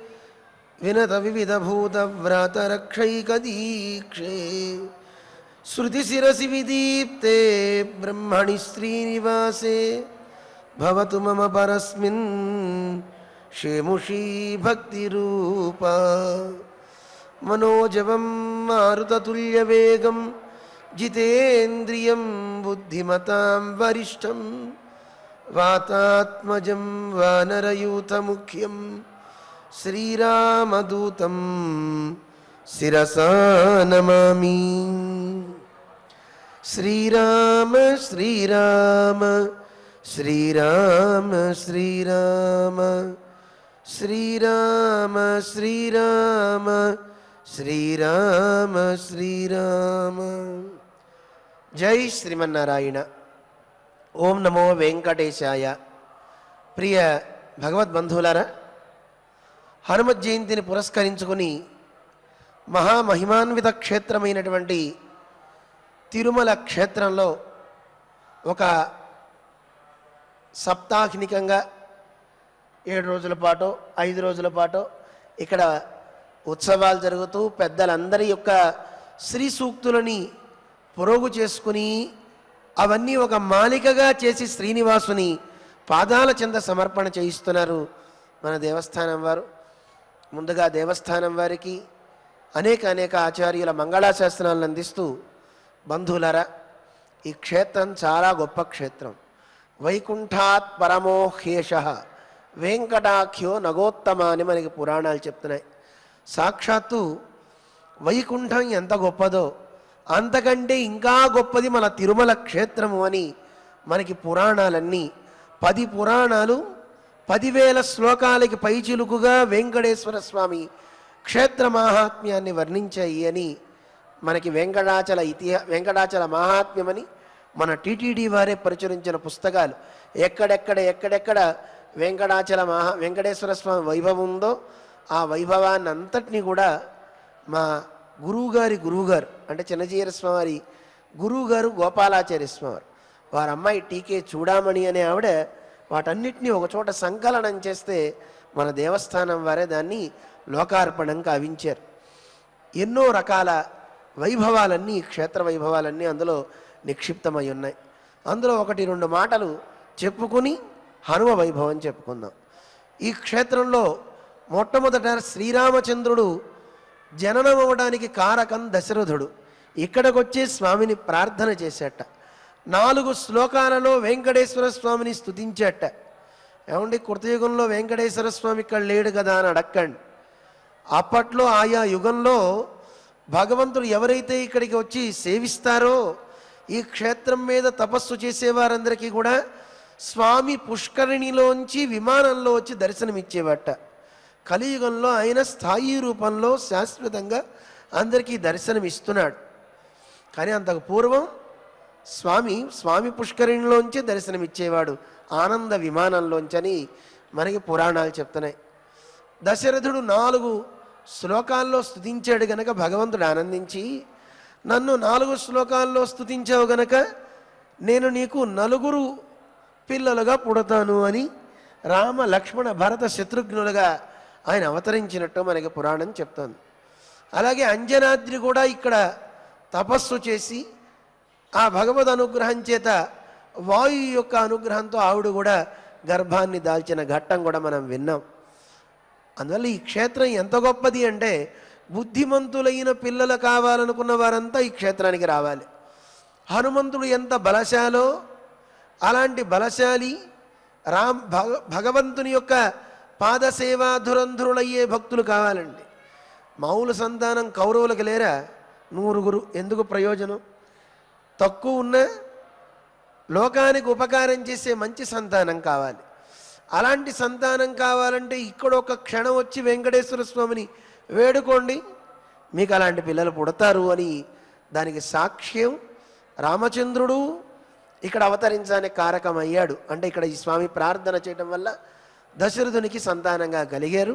विनतविविधभूतव्रातरक्षैकदीक्षे श्रुतिशिरसि विदीप्ते ब्रह्मणि श्रीनिवासे भवतु मम परस्मिन् शेमुषी भक्तिरूपा मनोजवं मारुततुल्यवेगं जितेन्द्रियं बुद्धिमतां वरिष्ठं वातात्मजं वानरयूथमुख्यं श्रीरामदूतं शिरसा नमामि श्रीराम श्रीराम श्रीराम श्रीराम श्रीराम श्रीराम శ్రీరామ శ్రీరామ జై శ్రీమన్నారాయణ ఓం నమో వెంకటేశాయ ప్రియ భగవద్బంధువులారా హనుమత్ జయంతిని పురస్కరించుకుని మహామహిమాన్విత క్షేత్రమైనటువంటి తిరుమల క్షేత్రంలో ఒక సప్తాహినికంగా ఏడు రోజుల పాటు ఐదు రోజుల పాటు ఇక్కడ ఉత్సవాలు జరుగుతూ పెద్దలందరి యొక్క శ్రీ సూక్తులని పొరుగు చేసుకుని అవన్నీ ఒక మాలికగా చేసి శ్రీనివాసుని పాదాల చెంద సమర్పణ చేయిస్తున్నారు మన దేవస్థానం వారు ముందుగా దేవస్థానం వారికి అనేక అనేక ఆచార్యుల మంగళాశాస్త్రాలను అందిస్తూ బంధువులరా ఈ క్షేత్రం చాలా గొప్ప క్షేత్రం వైకుంఠాత్ పరమో హ్యేష వెంకటాఖ్యో నగోత్తమ అని మనకి పురాణాలు చెప్తున్నాయి సాక్షాత్తు వైకుంఠం ఎంత గొప్పదో అంతకంటే ఇంకా గొప్పది మన తిరుమల క్షేత్రము అని మనకి పురాణాలన్నీ పది పురాణాలు పదివేల శ్లోకాలకి పైచిలుకుగా వెంకటేశ్వర స్వామి క్షేత్ర మాహాత్మ్యాన్ని వర్ణించాయి అని మనకి వెంకటాచల ఇతిహా వెంకటాచల మాహాత్మ్యమని మన టీటీడీ వారే ప్రచురించిన పుస్తకాలు ఎక్కడెక్కడ ఎక్కడెక్కడ వెంకటాచల మహా వెంకటేశ్వర స్వామి వైభవం ఉందో ఆ వైభవాన్ని అంతటినీ కూడా మా గురువుగారి గురువుగారు అంటే చిన్నజీర స్వామి గురువుగారు గోపాలాచార్య స్వామి వారి అమ్మాయి టీకే చూడామణి అనే ఆవిడ వాటన్నిటినీ ఒకచోట సంకలనం చేస్తే మన దేవస్థానం వారే దాన్ని లోకార్పణం కావించారు ఎన్నో రకాల వైభవాలన్నీ ఈ క్షేత్ర వైభవాలన్నీ అందులో నిక్షిప్తమై ఉన్నాయి అందులో ఒకటి రెండు మాటలు చెప్పుకుని హనుమ వైభవం చెప్పుకుందాం ఈ క్షేత్రంలో మొట్టమొదట శ్రీరామచంద్రుడు జననం అవ్వడానికి కారకం దశరథుడు ఇక్కడికి వచ్చి స్వామిని ప్రార్థన చేసేట నాలుగు శ్లోకాలలో వెంకటేశ్వర స్వామిని స్తుతించేట ఏమండి కృతయుగంలో వెంకటేశ్వర స్వామి ఇక్కడ లేడు కదా అని అడక్కండి అప్పట్లో ఆయా యుగంలో భగవంతుడు ఎవరైతే ఇక్కడికి వచ్చి సేవిస్తారో ఈ క్షేత్రం మీద తపస్సు చేసేవారందరికీ కూడా స్వామి పుష్కరిణిలోంచి విమానంలో వచ్చి దర్శనమిచ్చేవట కలియుగంలో ఆయన స్థాయి రూపంలో శాశ్వతంగా అందరికీ దర్శనమిస్తున్నాడు కానీ అంతకు పూర్వం స్వామి స్వామి పుష్కరిణిలోంచి దర్శనమిచ్చేవాడు ఆనంద విమానంలోంచని మనకి పురాణాలు చెప్తున్నాయి దశరథుడు నాలుగు శ్లోకాల్లో స్తుతించాడు గనక భగవంతుడు ఆనందించి నన్ను నాలుగు శ్లోకాల్లో స్తుతించావు గనక నేను నీకు నలుగురు పిల్లలుగా పుడతాను అని రామ లక్ష్మణ భరత శత్రుఘ్నులుగా ఆయన అవతరించినట్టు మనకి పురాణం చెప్తోంది అలాగే అంజనాద్రి కూడా ఇక్కడ తపస్సు చేసి ఆ భగవద్ అనుగ్రహం చేత వాయు యొక్క అనుగ్రహంతో ఆవిడ కూడా గర్భాన్ని దాల్చిన ఘట్టం కూడా మనం విన్నాం అందువల్ల ఈ క్షేత్రం ఎంత గొప్పది అంటే బుద్ధిమంతులైన పిల్లలు కావాలనుకున్న వారంతా ఈ క్షేత్రానికి రావాలి హనుమంతుడు ఎంత బలశాలో అలాంటి బలశాలి రామ్ భగ భగవంతుని యొక్క పాదసేవా ధురంధురులయ్యే భక్తులు కావాలండి మామూలు సంతానం కౌరవులకు లేరా నూరుగురు ఎందుకు ప్రయోజనం తక్కువ ఉన్న లోకానికి ఉపకారం చేసే మంచి సంతానం కావాలి అలాంటి సంతానం కావాలంటే ఇక్కడ ఒక క్షణం వచ్చి వెంకటేశ్వర స్వామిని వేడుకోండి మీకు అలాంటి పిల్లలు పుడతారు అని దానికి సాక్ష్యం రామచంద్రుడు ఇక్కడ అవతరించడానికి కారకం అయ్యాడు అంటే ఇక్కడ ఈ స్వామి ప్రార్థన చేయడం వల్ల దశరథునికి సంతానంగా కలిగారు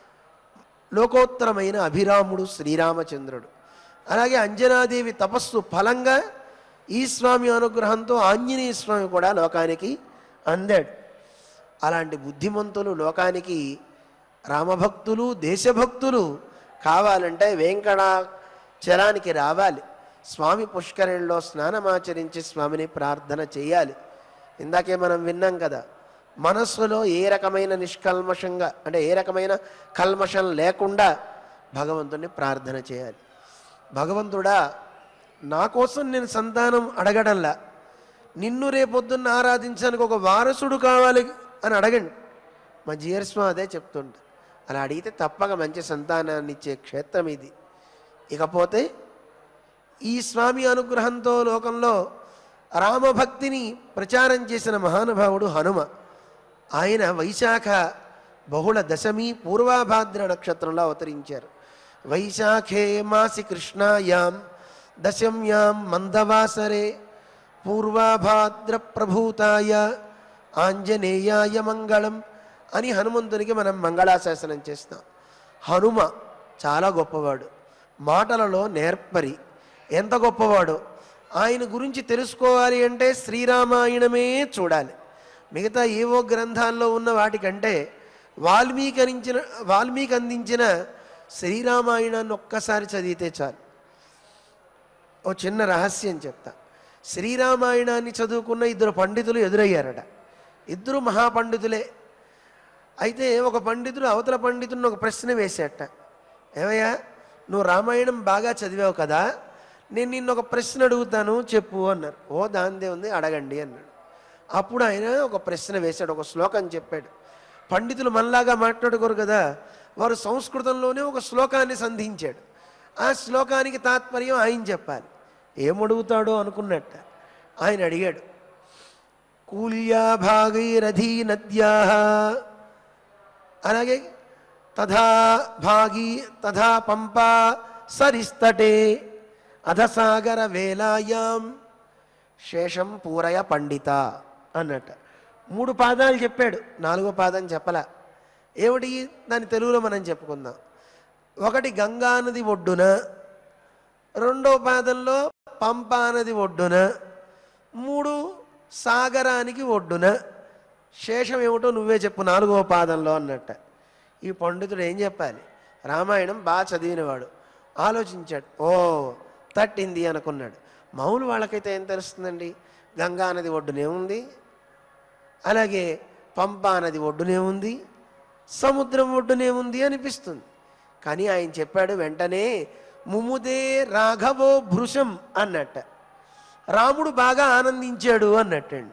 లోకోత్తరమైన అభిరాముడు శ్రీరామచంద్రుడు అలాగే అంజనాదేవి తపస్సు ఫలంగా ఈ స్వామి అనుగ్రహంతో ఆంజనేయ స్వామి కూడా లోకానికి అందాడు అలాంటి బుద్ధిమంతులు లోకానికి రామభక్తులు దేశభక్తులు కావాలంటే వెంకటాచలానికి రావాలి స్వామి పుష్కరంలో స్నానమాచరించి స్వామిని ప్రార్థన చేయాలి ఇందాకే మనం విన్నాం కదా మనస్సులో ఏ రకమైన నిష్కల్మషంగా అంటే ఏ రకమైన కల్మషం లేకుండా భగవంతుని ప్రార్థన చేయాలి భగవంతుడా నా కోసం నేను సంతానం అడగడంలా నిన్ను రేపొద్దున్న ఆరాధించడానికి ఒక వారసుడు కావాలి అని అడగండి మా జీయర్స్మ అదే చెప్తుంటా అలా అడిగితే తప్పక మంచి సంతానాన్ని ఇచ్చే క్షేత్రం ఇది ఇకపోతే ఈ స్వామి అనుగ్రహంతో లోకంలో రామభక్తిని ప్రచారం చేసిన మహానుభావుడు హనుమ ఆయన వైశాఖ బహుళ దశమి పూర్వాభాద్ర నక్షత్రంలో అవతరించారు వైశాఖే మాసి కృష్ణాయాం దశమ్యాం మందవాసరే పూర్వాభాద్ర ప్రభూతాయ ఆంజనేయాయ మంగళం అని హనుమంతునికి మనం మంగళాశాసనం చేస్తాం హనుమ చాలా గొప్పవాడు మాటలలో నేర్పరి ఎంత గొప్పవాడు ఆయన గురించి తెలుసుకోవాలి అంటే శ్రీరామాయణమే చూడాలి మిగతా ఏవో గ్రంథాల్లో ఉన్న వాటికంటే వాల్మీకి అందించిన వాల్మీకి అందించిన శ్రీరామాయణాన్ని ఒక్కసారి చదివితే చాలు ఓ చిన్న రహస్యం చెప్తా శ్రీరామాయణాన్ని చదువుకున్న ఇద్దరు పండితులు ఎదురయ్యారట ఇద్దరు మహాపండితులే అయితే ఒక పండితుడు అవతల పండితుడిని ఒక ప్రశ్న వేసేట ఏమయ్యా నువ్వు రామాయణం బాగా చదివావు కదా నేను నిన్ను ఒక ప్రశ్న అడుగుతాను చెప్పు అన్నారు ఓ దాందే ఉంది అడగండి అన్నాడు అప్పుడు ఆయన ఒక ప్రశ్న వేశాడు ఒక శ్లోకం చెప్పాడు పండితులు మనలాగా మాట్లాడుకోరు కదా వారు సంస్కృతంలోనే ఒక శ్లోకాన్ని సంధించాడు ఆ శ్లోకానికి తాత్పర్యం ఆయన చెప్పాలి ఏమడుగుతాడో అనుకున్నట్ట ఆయన అడిగాడు కూల్యా భాగీరథీ నద్యా అలాగే తథా భాగీ తథా పంపా సరిస్తటే అధసాగర వేలాయాం శేషం పూరయ పండిత అన్నట్ట మూడు పాదాలు చెప్పాడు నాలుగో పాదం చెప్పలా ఏమిటి దాని తెలుగులో మనం చెప్పుకుందాం ఒకటి గంగా నది ఒడ్డున రెండో పాదంలో పంపా నది ఒడ్డున మూడు సాగరానికి ఒడ్డున శేషం ఏమిటో నువ్వే చెప్పు నాలుగో పాదంలో అన్నట్ట ఈ పండితుడు ఏం చెప్పాలి రామాయణం బాగా చదివినవాడు ఆలోచించాడు ఓ తట్టింది అనుకున్నాడు మౌలు వాళ్ళకైతే ఏం తెలుస్తుందండి గంగా నది ఒడ్డునే ఉంది అలాగే పంపా నది ఒడ్డునే ఉంది సముద్రం ఒడ్డునే ఉంది అనిపిస్తుంది కానీ ఆయన చెప్పాడు వెంటనే ముముదే రాఘవో భృశం అన్నట్ట రాముడు బాగా ఆనందించాడు అన్నట్టండి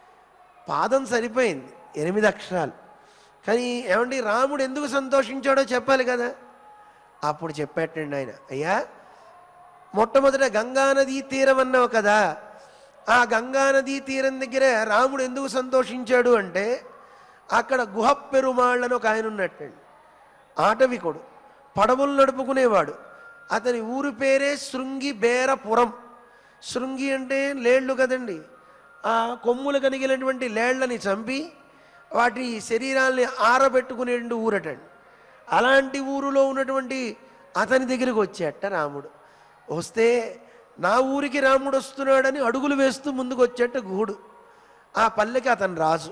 పాదం సరిపోయింది ఎనిమిది అక్షరాలు కానీ ఏమండి రాముడు ఎందుకు సంతోషించాడో చెప్పాలి కదా అప్పుడు చెప్పేటండి ఆయన అయ్యా మొట్టమొదట గంగానదీ తీరం అన్నావు కదా ఆ గంగానదీ తీరం దగ్గర రాముడు ఎందుకు సంతోషించాడు అంటే అక్కడ గుహ పెరుమాళ్ళని ఒక ఆయన ఉన్నట్టండి ఆటవికుడు పడవలు నడుపుకునేవాడు అతని ఊరి పేరే శృంగి బేరపురం శృంగి అంటే లేళ్ళు కదండి ఆ కొమ్ములు కలిగినటువంటి లేళ్లని చంపి వాటి శరీరాల్ని ఆరబెట్టుకునే ఊరటండి అలాంటి ఊరిలో ఉన్నటువంటి అతని దగ్గరికి వచ్చేట రాముడు వస్తే నా ఊరికి రాముడు వస్తున్నాడని అడుగులు వేస్తూ ముందుకు వచ్చేట గుహుడు ఆ పల్లెకి అతను రాజు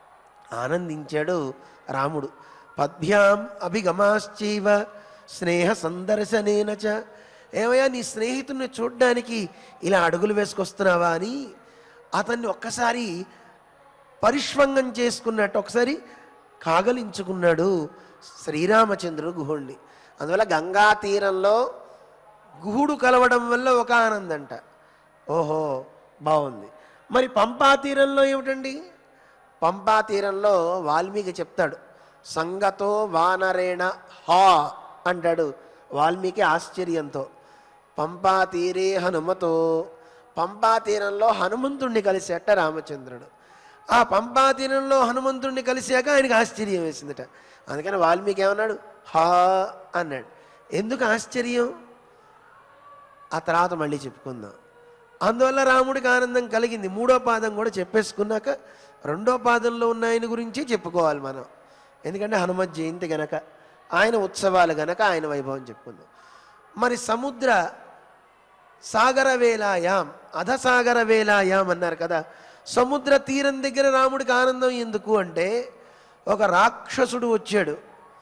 ఆనందించాడు రాముడు పద్భ్యాం అభిగమాశ్చైవ స్నేహ సందర్శనేన చ ఏమయ్యా నీ స్నేహితుడిని చూడ్డానికి ఇలా అడుగులు వేసుకొస్తున్నావా అని అతన్ని ఒక్కసారి పరిష్వంగం చేసుకున్నట్టు ఒకసారి కాగలించుకున్నాడు శ్రీరామచంద్రుడు గుహుణ్ణి అందువల్ల గంగా తీరంలో గుహుడు కలవడం వల్ల ఒక ఆనందంట ఓహో బాగుంది మరి పంపా తీరంలో ఏమిటండి పంపా తీరంలో వాల్మీకి చెప్తాడు సంగతో వానరేణ హా అంటాడు వాల్మీకి ఆశ్చర్యంతో పంపా తీరే హనుమతో పంపా తీరంలో హనుమంతుణ్ణి కలిసేట రామచంద్రుడు ఆ పంపా తీరంలో హనుమంతుడిని కలిశాక ఆయనకి ఆశ్చర్యం వేసిందట అందుకని వాల్మీకి ఏమన్నాడు హా అన్నాడు ఎందుకు ఆశ్చర్యం ఆ తర్వాత మళ్ళీ చెప్పుకుందాం అందువల్ల రాముడికి ఆనందం కలిగింది మూడో పాదం కూడా చెప్పేసుకున్నాక రెండో పాదంలో ఉన్న ఆయన గురించి చెప్పుకోవాలి మనం ఎందుకంటే హనుమత్ జయంతి గనక ఆయన ఉత్సవాలు గనక ఆయన వైభవం చెప్పుకుందాం మరి సముద్ర సాగర వేలాయాం అధసాగర వేలాయాం అన్నారు కదా సముద్ర తీరం దగ్గర రాముడికి ఆనందం ఎందుకు అంటే ఒక రాక్షసుడు వచ్చాడు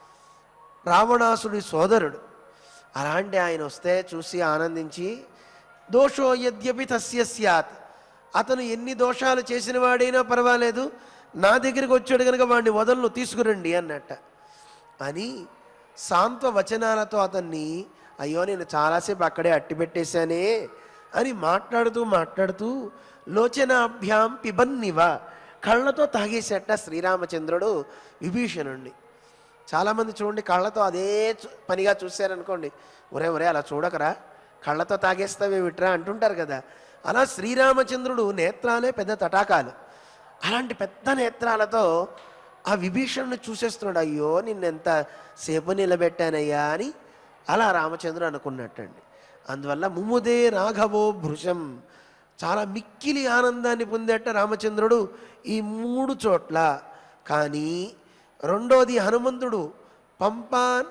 రావణాసుడి సోదరుడు అలాంటి ఆయన వస్తే చూసి ఆనందించి దోషో యద్యపి తస్య స్యాత్ అతను ఎన్ని దోషాలు చేసిన వాడైనా పర్వాలేదు నా దగ్గరికి వచ్చాడు కనుక వాడిని వదలను తీసుకురండి అన్నట్ట అని సాంత్వ వచనాలతో అతన్ని అయ్యో నేను చాలాసేపు అక్కడే అట్టి పెట్టేశానే అని మాట్లాడుతూ మాట్లాడుతూ లోచనాభ్యాం పిబన్నివ కళ్ళతో తాగేసేట శ్రీరామచంద్రుడు విభీషణుణ్ణి చాలామంది చూడండి కళ్ళతో అదే చూ- పనిగా చూశారనుకోండి ఒరే ఒరే అలా చూడకరా కళ్ళతో తాగేస్తావే విట్రా అంటుంటారు కదా అలా శ్రీరామచంద్రుడు నేత్రాలే పెద్ద తటాకాలు అలాంటి పెద్ద నేత్రాలతో ఆ విభీషణుని చూసేస్తున్నాడు అయ్యో నిన్నెంత సేపు నిలబెట్టానయ్యా అని అలా రామచంద్రుడు అనుకున్నట్టండి అందువల్ల ముముదే రాఘవో భృశం చాలా మిక్కిలి ఆనందాన్ని పొందేట రామచంద్రుడు ఈ మూడు చోట్ల కానీ రెండోది హనుమంతుడు పంపాన్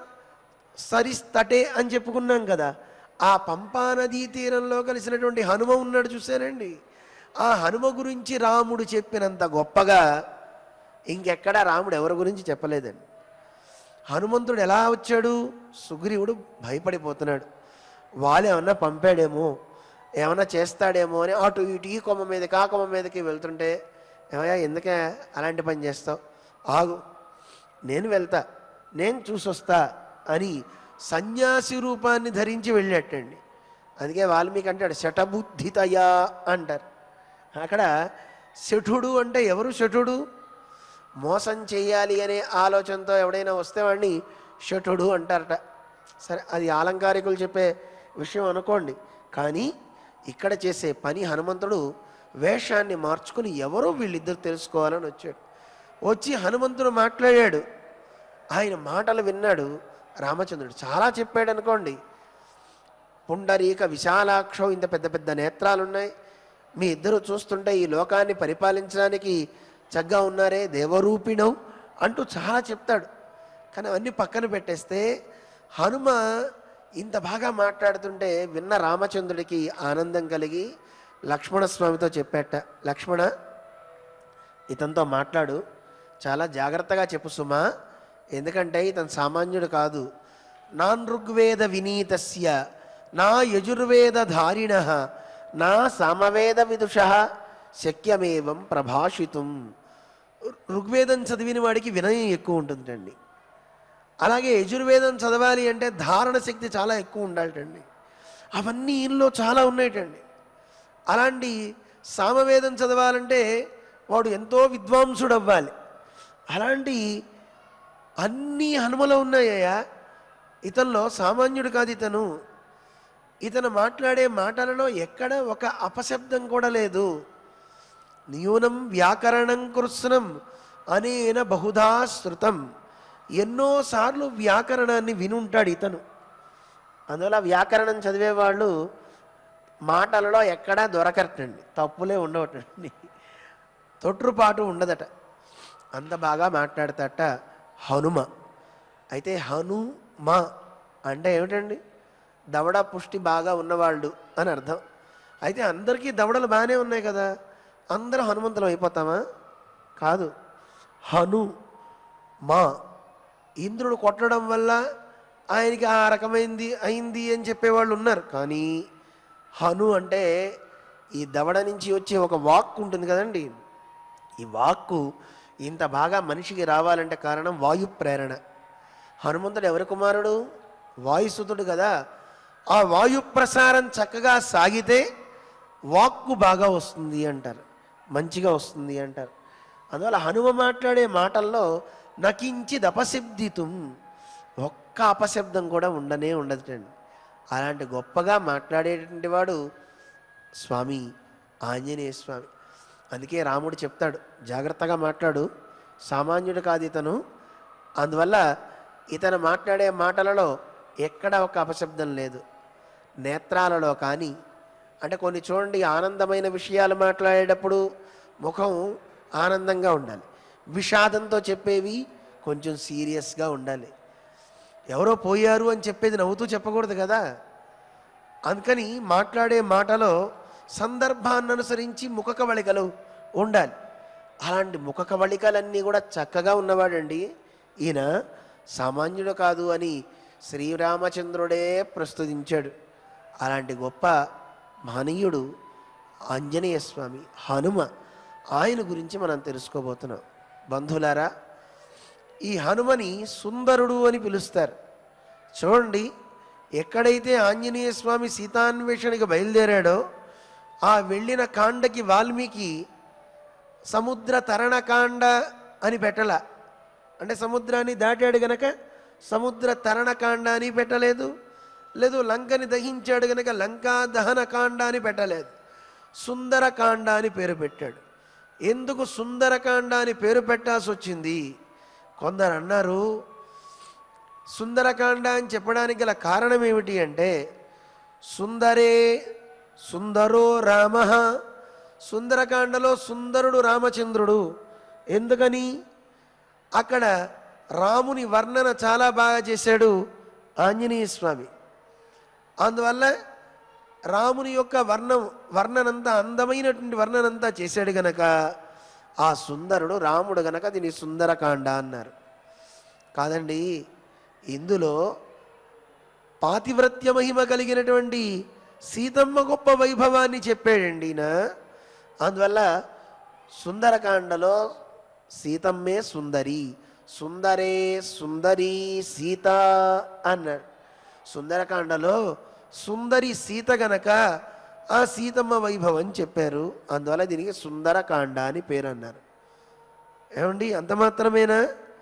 సరిస్తటే అని చెప్పుకున్నాం కదా ఆ పంపా నదీ తీరంలో కలిసినటువంటి హనుమ ఉన్నాడు చూసారండి ఆ హనుమ గురించి రాముడు చెప్పినంత గొప్పగా ఇంకెక్కడ రాముడు ఎవరి గురించి చెప్పలేదండి హనుమంతుడు ఎలా వచ్చాడు సుగ్రీవుడు భయపడిపోతున్నాడు వాళ్ళు ఏమన్నా పంపాడేమో ఏమన్నా చేస్తాడేమో అని అటు ఇటు ఈ కొమ్మ మీదకి ఆ కొమ్మ మీదకి వెళ్తుంటే ఏమయ్యా ఎందుకే అలాంటి పని చేస్తావు ఆగు నేను వెళ్తా నేను చూసొస్తా అని సన్యాసి రూపాన్ని ధరించి వెళ్ళేటండి అందుకే వాల్మీకి అంటాడు శటబుద్ధితయా అంటారు అక్కడ శఠుడు అంటే ఎవరు శఠుడు మోసం చేయాలి అనే ఆలోచనతో ఎవడైనా వస్తే వాడిని శఠుడు అంటారట సరే అది ఆలంకారికులు చెప్పే విషయం అనుకోండి కానీ ఇక్కడ చేసే పని హనుమంతుడు వేషాన్ని మార్చుకుని ఎవరో వీళ్ళిద్దరు తెలుసుకోవాలని వచ్చాడు వచ్చి హనుమంతుడు మాట్లాడాడు ఆయన మాటలు విన్నాడు రామచంద్రుడు చాలా చెప్పాడు అనుకోండి పుండరీక విశాలాక్షో ఇంత పెద్ద పెద్ద నేత్రాలు ఉన్నాయి మీ ఇద్దరు చూస్తుంటే ఈ లోకాన్ని పరిపాలించడానికి చక్కగా ఉన్నారే దేవరూపిణం అంటూ చాలా చెప్తాడు కానీ అవన్నీ పక్కన పెట్టేస్తే హనుమ ఇంత బాగా మాట్లాడుతుంటే విన్న రామచంద్రుడికి ఆనందం కలిగి లక్ష్మణస్వామితో చెప్పాట లక్ష్మణ ఇతనితో మాట్లాడు చాలా జాగ్రత్తగా చెప్పు సుమా ఎందుకంటే ఇతను సామాన్యుడు కాదు నాన్ ఋగ్వేద వినీతస్య నా యజుర్వేద ధారిణ నా సామవేద విదుష శక్యమేవం ప్రభాషితం ఋగ్వేదం చదివిన వాడికి వినయం ఎక్కువ ఉంటుందండి అలాగే యజుర్వేదం చదవాలి అంటే ధారణ శక్తి చాలా ఎక్కువ ఉండాలటండి అవన్నీ ఈయనలో చాలా ఉన్నాయటండి అలాంటి సామవేదం చదవాలంటే వాడు ఎంతో విద్వాంసుడు అవ్వాలి అలాంటి అన్నీ హనుమలో ఉన్నాయ్యా ఇతనిలో సామాన్యుడు కాదు ఇతను ఇతను మాట్లాడే మాటలలో ఎక్కడ ఒక అపశబ్దం కూడా లేదు న్యూనం వ్యాకరణం కృత్స్నం అనేన బహుధా శృతం ఎన్నోసార్లు వ్యాకరణాన్ని వినుంటాడు ఇతను అందువల్ల వ్యాకరణం చదివేవాళ్ళు మాటలలో ఎక్కడా దొరకరటండి తప్పులే ఉండవటండి తొట్రుపాటు ఉండదట అంత బాగా మాట్లాడతాట హనుమ అయితే హనుమ అంటే ఏమిటండి దవడ పుష్టి బాగా ఉన్నవాళ్ళు అని అర్థం అయితే అందరికీ దవడలు బాగానే ఉన్నాయి కదా అందరూ హనుమంతులం అయిపోతామా కాదు హను మా ఇంద్రుడు కొట్టడం వల్ల ఆయనకి ఆ రకమైంది అయింది అని చెప్పేవాళ్ళు ఉన్నారు కానీ హను అంటే ఈ దవడ నుంచి వచ్చే ఒక వాక్ ఉంటుంది కదండి ఈ వాక్కు ఇంత బాగా మనిషికి రావాలంటే కారణం వాయు ప్రేరణ హనుమంతుడు ఎవరి కుమారుడు వాయుసుతుడు కదా ఆ వాయు ప్రసారం చక్కగా సాగితే వాక్కు బాగా వస్తుంది అంటారు మంచిగా వస్తుంది అంటారు అందువల్ల హనుమ మాట్లాడే మాటల్లో నకించిది అపశబ్దితం ఒక్క అపశబ్దం కూడా ఉండనే ఉండదుటండి అలాంటి గొప్పగా మాట్లాడేటువంటి వాడు స్వామి ఆంజనేయ స్వామి అందుకే రాముడు చెప్తాడు జాగ్రత్తగా మాట్లాడు సామాన్యుడు కాదు ఇతను అందువల్ల ఇతను మాట్లాడే మాటలలో ఎక్కడ ఒక అపశబ్దం లేదు నేత్రాలలో కానీ అంటే కొన్ని చూడండి ఆనందమైన విషయాలు మాట్లాడేటప్పుడు ముఖం ఆనందంగా ఉండాలి విషాదంతో చెప్పేవి కొంచెం సీరియస్గా ఉండాలి ఎవరో పోయారు అని చెప్పేది నవ్వుతూ చెప్పకూడదు కదా అందుకని మాట్లాడే మాటలో సందర్భాన్ని అనుసరించి ముఖ కవళికలు ఉండాలి అలాంటి ముఖ కవళికలన్నీ కూడా చక్కగా ఉన్నవాడండి ఈయన సామాన్యుడు కాదు అని శ్రీరామచంద్రుడే ప్రస్తుతించాడు అలాంటి గొప్ప మహనీయుడు ఆంజనేయ స్వామి హనుమ ఆయన గురించి మనం తెలుసుకోబోతున్నాం బంధువులారా ఈ హనుమని సుందరుడు అని పిలుస్తారు చూడండి ఎక్కడైతే ఆంజనేయ స్వామి సీతాన్వేషణకి బయలుదేరాడో ఆ వెళ్ళిన కాండకి వాల్మీకి సముద్ర తరణకాండ అని పెట్టల అంటే సముద్రాన్ని దాటాడు గనక సముద్ర తరణకాండ అని పెట్టలేదు లేదు లంకని దహించాడు గనక లంకా దహన కాండ అని పెట్టలేదు సుందరకాండ అని పేరు పెట్టాడు ఎందుకు సుందరకాండ అని పేరు పెట్టాల్సి వచ్చింది కొందరు అన్నారు సుందరకాండ అని చెప్పడానికి గల కారణం ఏమిటి అంటే సుందరే సుందరో రామ సుందరకాండలో సుందరుడు రామచంద్రుడు ఎందుకని అక్కడ రాముని వర్ణన చాలా బాగా చేశాడు ఆంజనేయ స్వామి అందువల్ల రాముని యొక్క వర్ణం వర్ణనంతా అందమైనటువంటి వర్ణనంతా చేశాడు గనక ఆ సుందరుడు రాముడు గనక దీని సుందరకాండ అన్నారు కాదండి ఇందులో పాతివ్రత్య మహిమ కలిగినటువంటి సీతమ్మ గొప్ప వైభవాన్ని చెప్పాడండి ఈయన అందువల్ల సుందరకాండలో సీతమ్మే సుందరి సుందరే సుందరి సీత అన్నాడు సుందరకాండలో సుందరి సీత గనక ఆ సీతమ్మ వైభవం చెప్పారు అందువల్ల దీనికి సుందరకాండ అని పేరు అన్నారు ఏమండి అంత మాత్రమేనా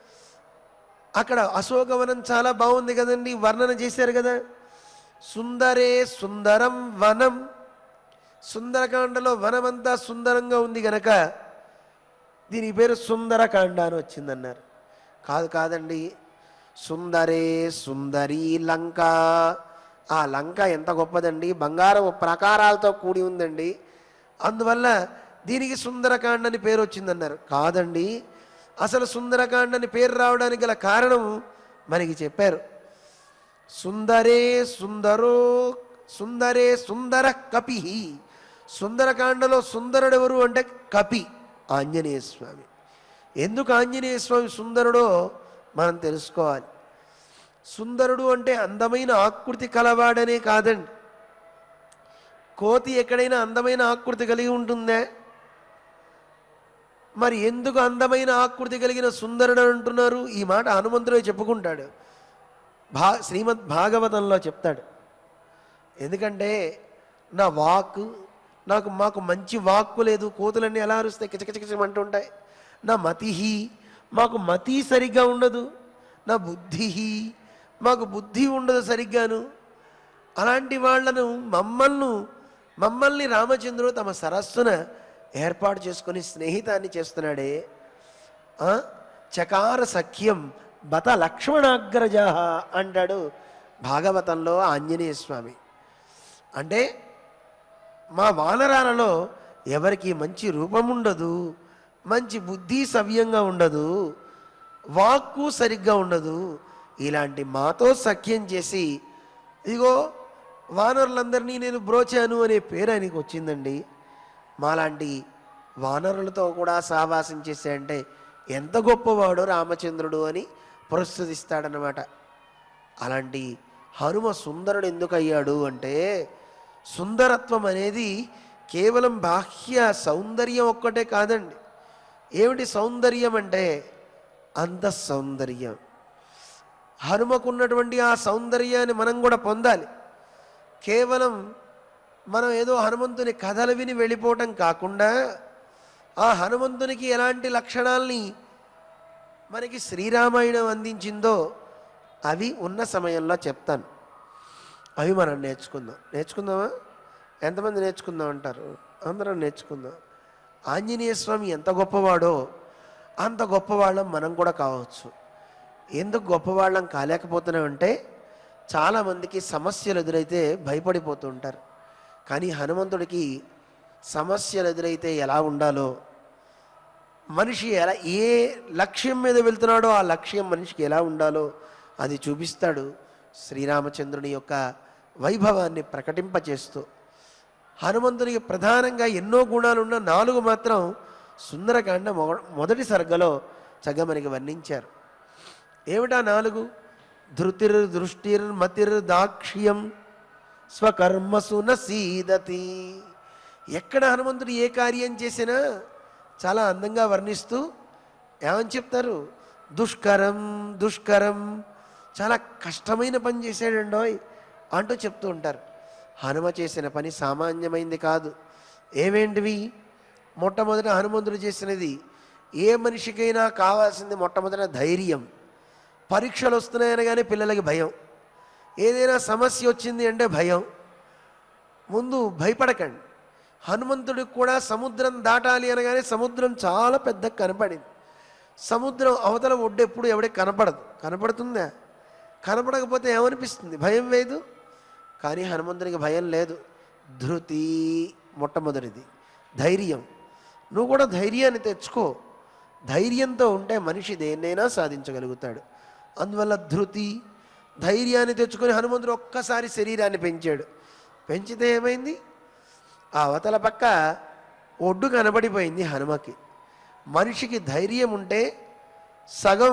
అక్కడ అశోకవనం చాలా బాగుంది కదండి వర్ణన చేశారు కదా సుందరే సుందరం వనం సుందరకాండలో వనమంతా సుందరంగా ఉంది గనక దీని పేరు సుందరకాండ అని వచ్చిందన్నారు కాదు కాదండి సుందరే సుందరి లంక ఆ లంక ఎంత గొప్పదండి బంగారం ప్రాకారాలతో కూడి ఉందండి అందువల్ల దీనికి సుందరకాండ అని పేరు వచ్చిందన్నారు కాదండి అసలు సుందరకాండ అని పేరు రావడానికి గల కారణం మనకి చెప్పారు సుందరే సుందరో సుందరే సుందర కపి సుందరకాండలో సుందరుడెవరు అంటే కపి ఆంజనేయ స్వామి ఎందుకు ఆంజనేయ స్వామి సుందరుడో మనం తెలుసుకోవాలి సుందరుడు అంటే అందమైన ఆకృతి కలవాడనే కాదండి కోతి ఎక్కడైనా అందమైన ఆకృతి కలిగి ఉంటుందా మరి ఎందుకు అందమైన ఆకృతి కలిగిన సుందరుడు అంటున్నారు ఈ మాట హనుమంతుడే చెప్పుకుంటాడు భా శ్రీమద్ భాగవతంలో చెప్తాడు ఎందుకంటే నా వాక్ నాకు మాకు మంచి వాక్కు లేదు కోతులన్నీ ఎలా అరుస్తాయి కిచకిచకిచమంటుంటాయి నా మతిహి మాకు మతి సరిగ్గా ఉండదు నా బుద్ధి మాకు బుద్ధి ఉండదు సరిగ్గాను అలాంటి వాళ్ళను మమ్మల్ని మమ్మల్ని రామచంద్రుడు తమ సరస్సున ఏర్పాటు చేసుకొని స్నేహితాన్ని చేస్తున్నాడే ఆ? చకార సఖ్యం బత లక్ష్మణాగ్రజ అంటాడు భాగవతంలో ఆంజనేయ స్వామి అంటే మా వానరాలలో ఎవరికి మంచి రూపం ఉండదు మంచి బుద్ధి సవ్యంగా ఉండదు వాక్కు సరిగ్గా ఉండదు ఇలాంటి మాతో సఖ్యం చేసి ఇదిగో వానరులందరినీ నేను బ్రోచాను అనే పేరు ఆయనకి వచ్చిందండి మాలాంటి వానరులతో కూడా సహవాసం చేసే అంటే ఎంత గొప్పవాడు రామచంద్రుడు అని ప్రస్తుతిస్తాడనమాట అలాంటి హనుమ సుందరుడు ఎందుకు అయ్యాడు అంటే సుందరత్వం అనేది కేవలం బాహ్య సౌందర్యం ఒక్కటే కాదండి ఏమిటి సౌందర్యం అంటే అంత సౌందర్యం హనుమకున్నటువంటి ఆ సౌందర్యాన్ని మనం కూడా పొందాలి కేవలం మనం ఏదో హనుమంతుని కథలు విని వెళ్ళిపోవటం కాకుండా ఆ హనుమంతునికి ఎలాంటి లక్షణాల్ని మనకి శ్రీరామాయణం అందించిందో అవి ఉన్న సమయంలో చెప్తాను అవి మనం నేర్చుకుందాం నేర్చుకుందామా ఎంతమంది నేర్చుకుందాం అంటారు అందరం నేర్చుకుందాం ఆంజనేయ స్వామి ఎంత గొప్పవాడో అంత గొప్పవాళ్ళం మనం కూడా కావచ్చు ఎందుకు గొప్పవాళ్ళం కాలేకపోతున్నామంటే చాలామందికి సమస్యలు ఎదురైతే భయపడిపోతూ ఉంటారు కానీ హనుమంతుడికి సమస్యలు ఎదురైతే ఎలా ఉండాలో మనిషి ఎలా ఏ లక్ష్యం మీద వెళ్తున్నాడో ఆ లక్ష్యం మనిషికి ఎలా ఉండాలో అది చూపిస్తాడు శ్రీరామచంద్రుని యొక్క వైభవాన్ని ప్రకటింపచేస్తూ హనుమంతునికి ప్రధానంగా ఎన్నో గుణాలున్న నాలుగు మాత్రం సుందరకాండ మొ- మొదటి సర్గలో చక్కగా మనకి వర్ణించారు ఏమిటా నాలుగు ధృతిర్ దృష్టిర్ మతిర్ దాక్ష్యం స్వకర్మసు నసీదతి ఎక్కడ హనుమంతుడు ఏ కార్యం చేసినా చాలా అందంగా వర్ణిస్తూ ఏమని చెప్తారు దుష్కరం దుష్కరం చాలా కష్టమైన పని చేశాడండోయ్ అంటూ చెప్తూ ఉంటారు హనుమ చేసిన పని సామాన్యమైంది కాదు ఏమేంటివి మొట్టమొదట హనుమంతుడు చేసినది ఏ మనిషికైనా కావాల్సింది మొట్టమొదట ధైర్యం పరీక్షలు వస్తున్నాయనగానే పిల్లలకి భయం ఏదైనా సమస్య వచ్చింది అంటే భయం ముందు భయపడకండి హనుమంతుడికి కూడా సముద్రం దాటాలి అనగానే సముద్రం చాలా పెద్ద కనపడింది సముద్రం అవతల ఒడ్డు ఎప్పుడు ఎవడికి కనపడదు కనపడుతుందా కనపడకపోతే ఏమనిపిస్తుంది భయం లేదు కానీ హనుమంతునికి భయం లేదు ధృతి మొట్టమొదటిది ధైర్యం నువ్వు కూడా ధైర్యాన్ని తెచ్చుకో ధైర్యంతో ఉంటే మనిషి దేన్నైనా సాధించగలుగుతాడు అందువల్ల ధృతి ధైర్యాన్ని తెచ్చుకొని హనుమంతుడు ఒక్కసారి శరీరాన్ని పెంచాడు పెంచితే ఏమైంది ఆ అవతల పక్క ఒడ్డు కనబడిపోయింది హనుమకి మనిషికి ధైర్యం ఉంటే సగం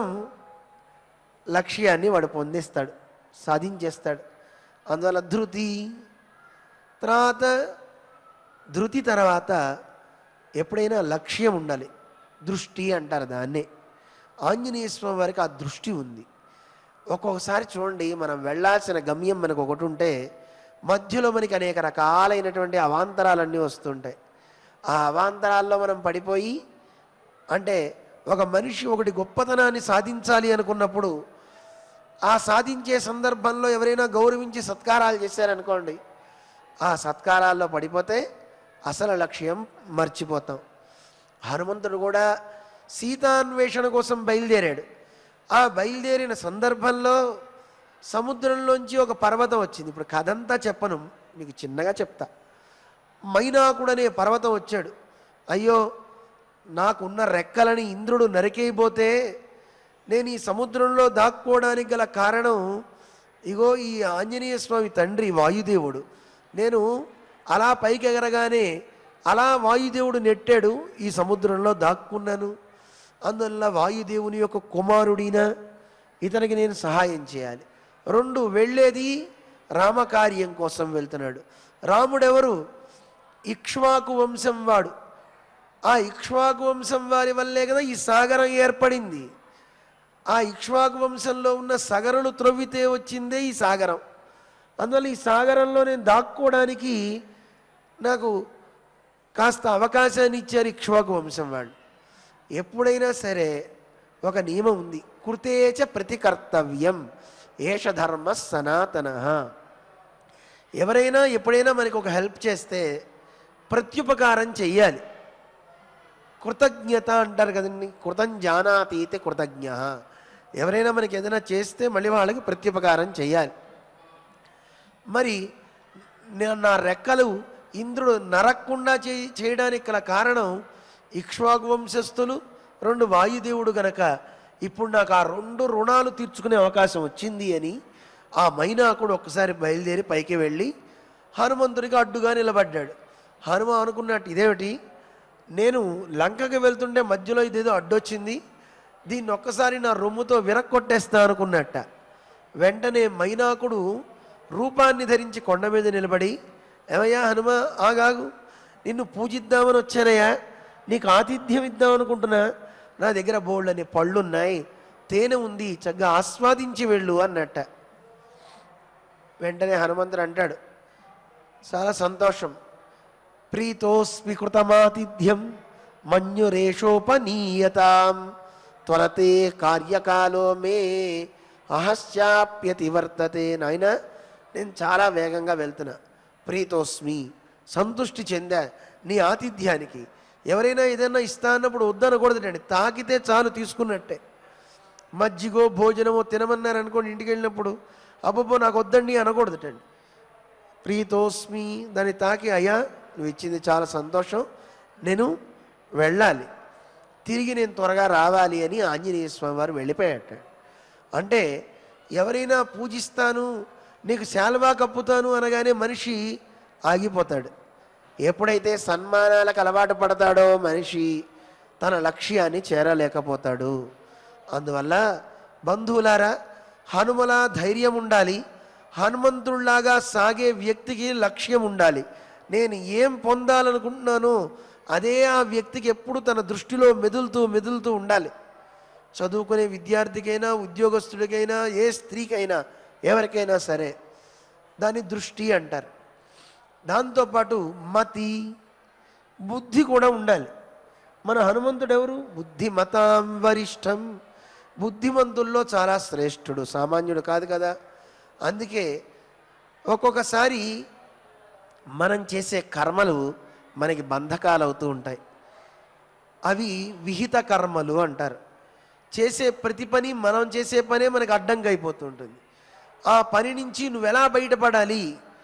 లక్ష్యాన్ని వాడు పొందేస్తాడు సాధించేస్తాడు అందువల్ల ధృతి తర్వాత ధృతి తర్వాత ఎప్పుడైనా లక్ష్యం ఉండాలి దృష్టి అంటారు దాన్నే ఆంజనేయ స్వామి వారికి ఆ దృష్టి ఉంది ఒక్కొక్కసారి చూడండి మనం వెళ్ళాల్సిన గమ్యం మనకు ఒకటి ఉంటే మధ్యలో మనకి అనేక రకాలైనటువంటి అవాంతరాలన్నీ వస్తుంటాయి ఆ అవాంతరాల్లో మనం పడిపోయి అంటే ఒక మనిషి ఒకటి గొప్పతనాన్ని సాధించాలి అనుకున్నప్పుడు ఆ సాధించే సందర్భంలో ఎవరైనా గౌరవించి సత్కారాలు చేశారనుకోండి ఆ సత్కారాల్లో పడిపోతే అసలు లక్ష్యం మర్చిపోతాం హనుమంతుడు కూడా సీతాన్వేషణ కోసం బయలుదేరాడు ఆ బయలుదేరిన సందర్భంలో సముద్రంలోంచి ఒక పర్వతం వచ్చింది ఇప్పుడు కథంతా చెప్పను మీకు చిన్నగా చెప్తా మైనాకుడు అనే పర్వతం వచ్చాడు అయ్యో నాకున్న రెక్కలని ఇంద్రుడు నరికేయబోతే నేను ఈ సముద్రంలో దాక్కోవడానికి గల కారణం ఇగో ఈ ఆంజనేయ స్వామి తండ్రి వాయుదేవుడు నేను అలా పైకి ఎగరగానే అలా వాయుదేవుడు నెట్టాడు ఈ సముద్రంలో దాక్కున్నాను అందువల్ల వాయుదేవుని యొక్క కుమారుడిన ఇతనికి నేను సహాయం చేయాలి రెండు వెళ్ళేది రామకార్యం కోసం వెళ్తున్నాడు రాముడెవరు ఇక్ష్వాకు వంశం వాడు ఆ ఇక్ష్వాకు వంశం వారి వల్లే కదా ఈ సాగరం ఏర్పడింది ఆ ఇక్ష్వాకు వంశంలో ఉన్న సగరులు త్రవ్వితే వచ్చిందే ఈ సాగరం అందువల్ల ఈ సాగరంలో నేను దాక్కోవడానికి నాకు కాస్త అవకాశాన్ని ఇచ్చారు ఇక్ష్వాకు వంశం వాళ్ళు ఎప్పుడైనా సరే ఒక నియమం ఉంది కృతేచ ప్రతికర్తవ్యం ఏష ధర్మ సనాతన ఎవరైనా ఎప్పుడైనా మనకి ఒక హెల్ప్ చేస్తే ప్రత్యుపకారం చెయ్యాలి కృతజ్ఞత అంటారు కదండి కృతం జానాతీతి కృతజ్ఞ ఎవరైనా మనకి ఏదైనా చేస్తే మళ్ళీ వాళ్ళకి ప్రత్యుపకారం చేయాలి మరి నేను నా రెక్కలు ఇంద్రుడు నరక్కుండా చే చేయడానికి గల కారణం ఇక్ష్వాకు వంశస్థులు రెండు వాయుదేవుడు గనక ఇప్పుడు నాకు ఆ రెండు రుణాలు తీర్చుకునే అవకాశం వచ్చింది అని ఆ మైనాకుడు ఒక్కసారి బయలుదేరి పైకి వెళ్ళి హనుమంతుడికి అడ్డుగా నిలబడ్డాడు హనుమ అనుకున్నట్టు ఇదేమిటి నేను లంకకి వెళ్తుంటే మధ్యలో ఇదేదో అడ్డొచ్చింది దీన్ని ఒక్కసారి నా రొమ్ముతో విరక్కొట్టేస్తా అనుకున్నట్ట వెంటనే మైనాకుడు రూపాన్ని ధరించి కొండ మీద నిలబడి ఏమయ్యా హనుమ ఆగాగు నిన్ను పూజిద్దామని వచ్చానయ్యా నీకు ఆతిథ్యం ఇద్దాం అనుకుంటున్నా నా దగ్గర బోళ్ళని పళ్ళున్నాయి తేనె ఉంది చక్కగా ఆస్వాదించి వెళ్ళు అన్నట్ట వెంటనే హనుమంతుడు అంటాడు చాలా సంతోషం ప్రీతోస్మి కృతమాతిథ్యం మన్యురేషోపనీయతాం త్వరతే కార్యకాలో మే అహస్యాప్యతి వర్తతే నాయన నేను చాలా వేగంగా వెళ్తున్నా ప్రీతోస్మి సంతృష్టి చెందా నీ ఆతిథ్యానికి ఎవరైనా ఏదైనా ఇస్తా అన్నప్పుడు వద్దనకూడదండి తాకితే చాలు తీసుకున్నట్టే మజ్జిగో భోజనమో తినమన్నారు అనుకోండి ఇంటికి వెళ్ళినప్పుడు అబ్బబ్బో నాకు వద్దండి అనకూడదటండి ప్రీతోస్మి దాన్ని తాకి అయ్యా నువ్వు ఇచ్చింది చాలా సంతోషం నేను వెళ్ళాలి తిరిగి నేను త్వరగా రావాలి అని ఆంజనేయ స్వామి వారు వెళ్ళిపోయాట అంటే ఎవరైనా పూజిస్తాను నీకు శాల్వా కప్పుతాను అనగానే మనిషి ఆగిపోతాడు ఎప్పుడైతే సన్మానాలకు అలవాటు పడతాడో మనిషి తన లక్ష్యాన్ని చేరలేకపోతాడు అందువల్ల బంధువులారా హనుమల ధైర్యం ఉండాలి హనుమంతుడిలాగా సాగే వ్యక్తికి లక్ష్యం ఉండాలి నేను ఏం పొందాలనుకుంటున్నానో అదే ఆ వ్యక్తికి ఎప్పుడు తన దృష్టిలో మెదులుతూ మెదులుతూ ఉండాలి చదువుకునే విద్యార్థికైనా ఉద్యోగస్తుడికైనా ఏ స్త్రీకైనా ఎవరికైనా సరే దాని దృష్టి అంటారు దాంతోపాటు మతి బుద్ధి కూడా ఉండాలి మన హనుమంతుడు ఎవరు బుద్ధిమతాం వరిష్టం బుద్ధిమంతుల్లో చాలా శ్రేష్ఠుడు సామాన్యుడు కాదు కదా అందుకే ఒక్కొక్కసారి మనం చేసే కర్మలు మనకి బంధకాలు అవుతూ ఉంటాయి అవి విహిత కర్మలు అంటారు చేసే ప్రతి పని మనం చేసే పనే మనకు అడ్డంగా అయిపోతూ ఉంటుంది ఆ పని నుంచి నువ్వు ఎలా బయటపడాలి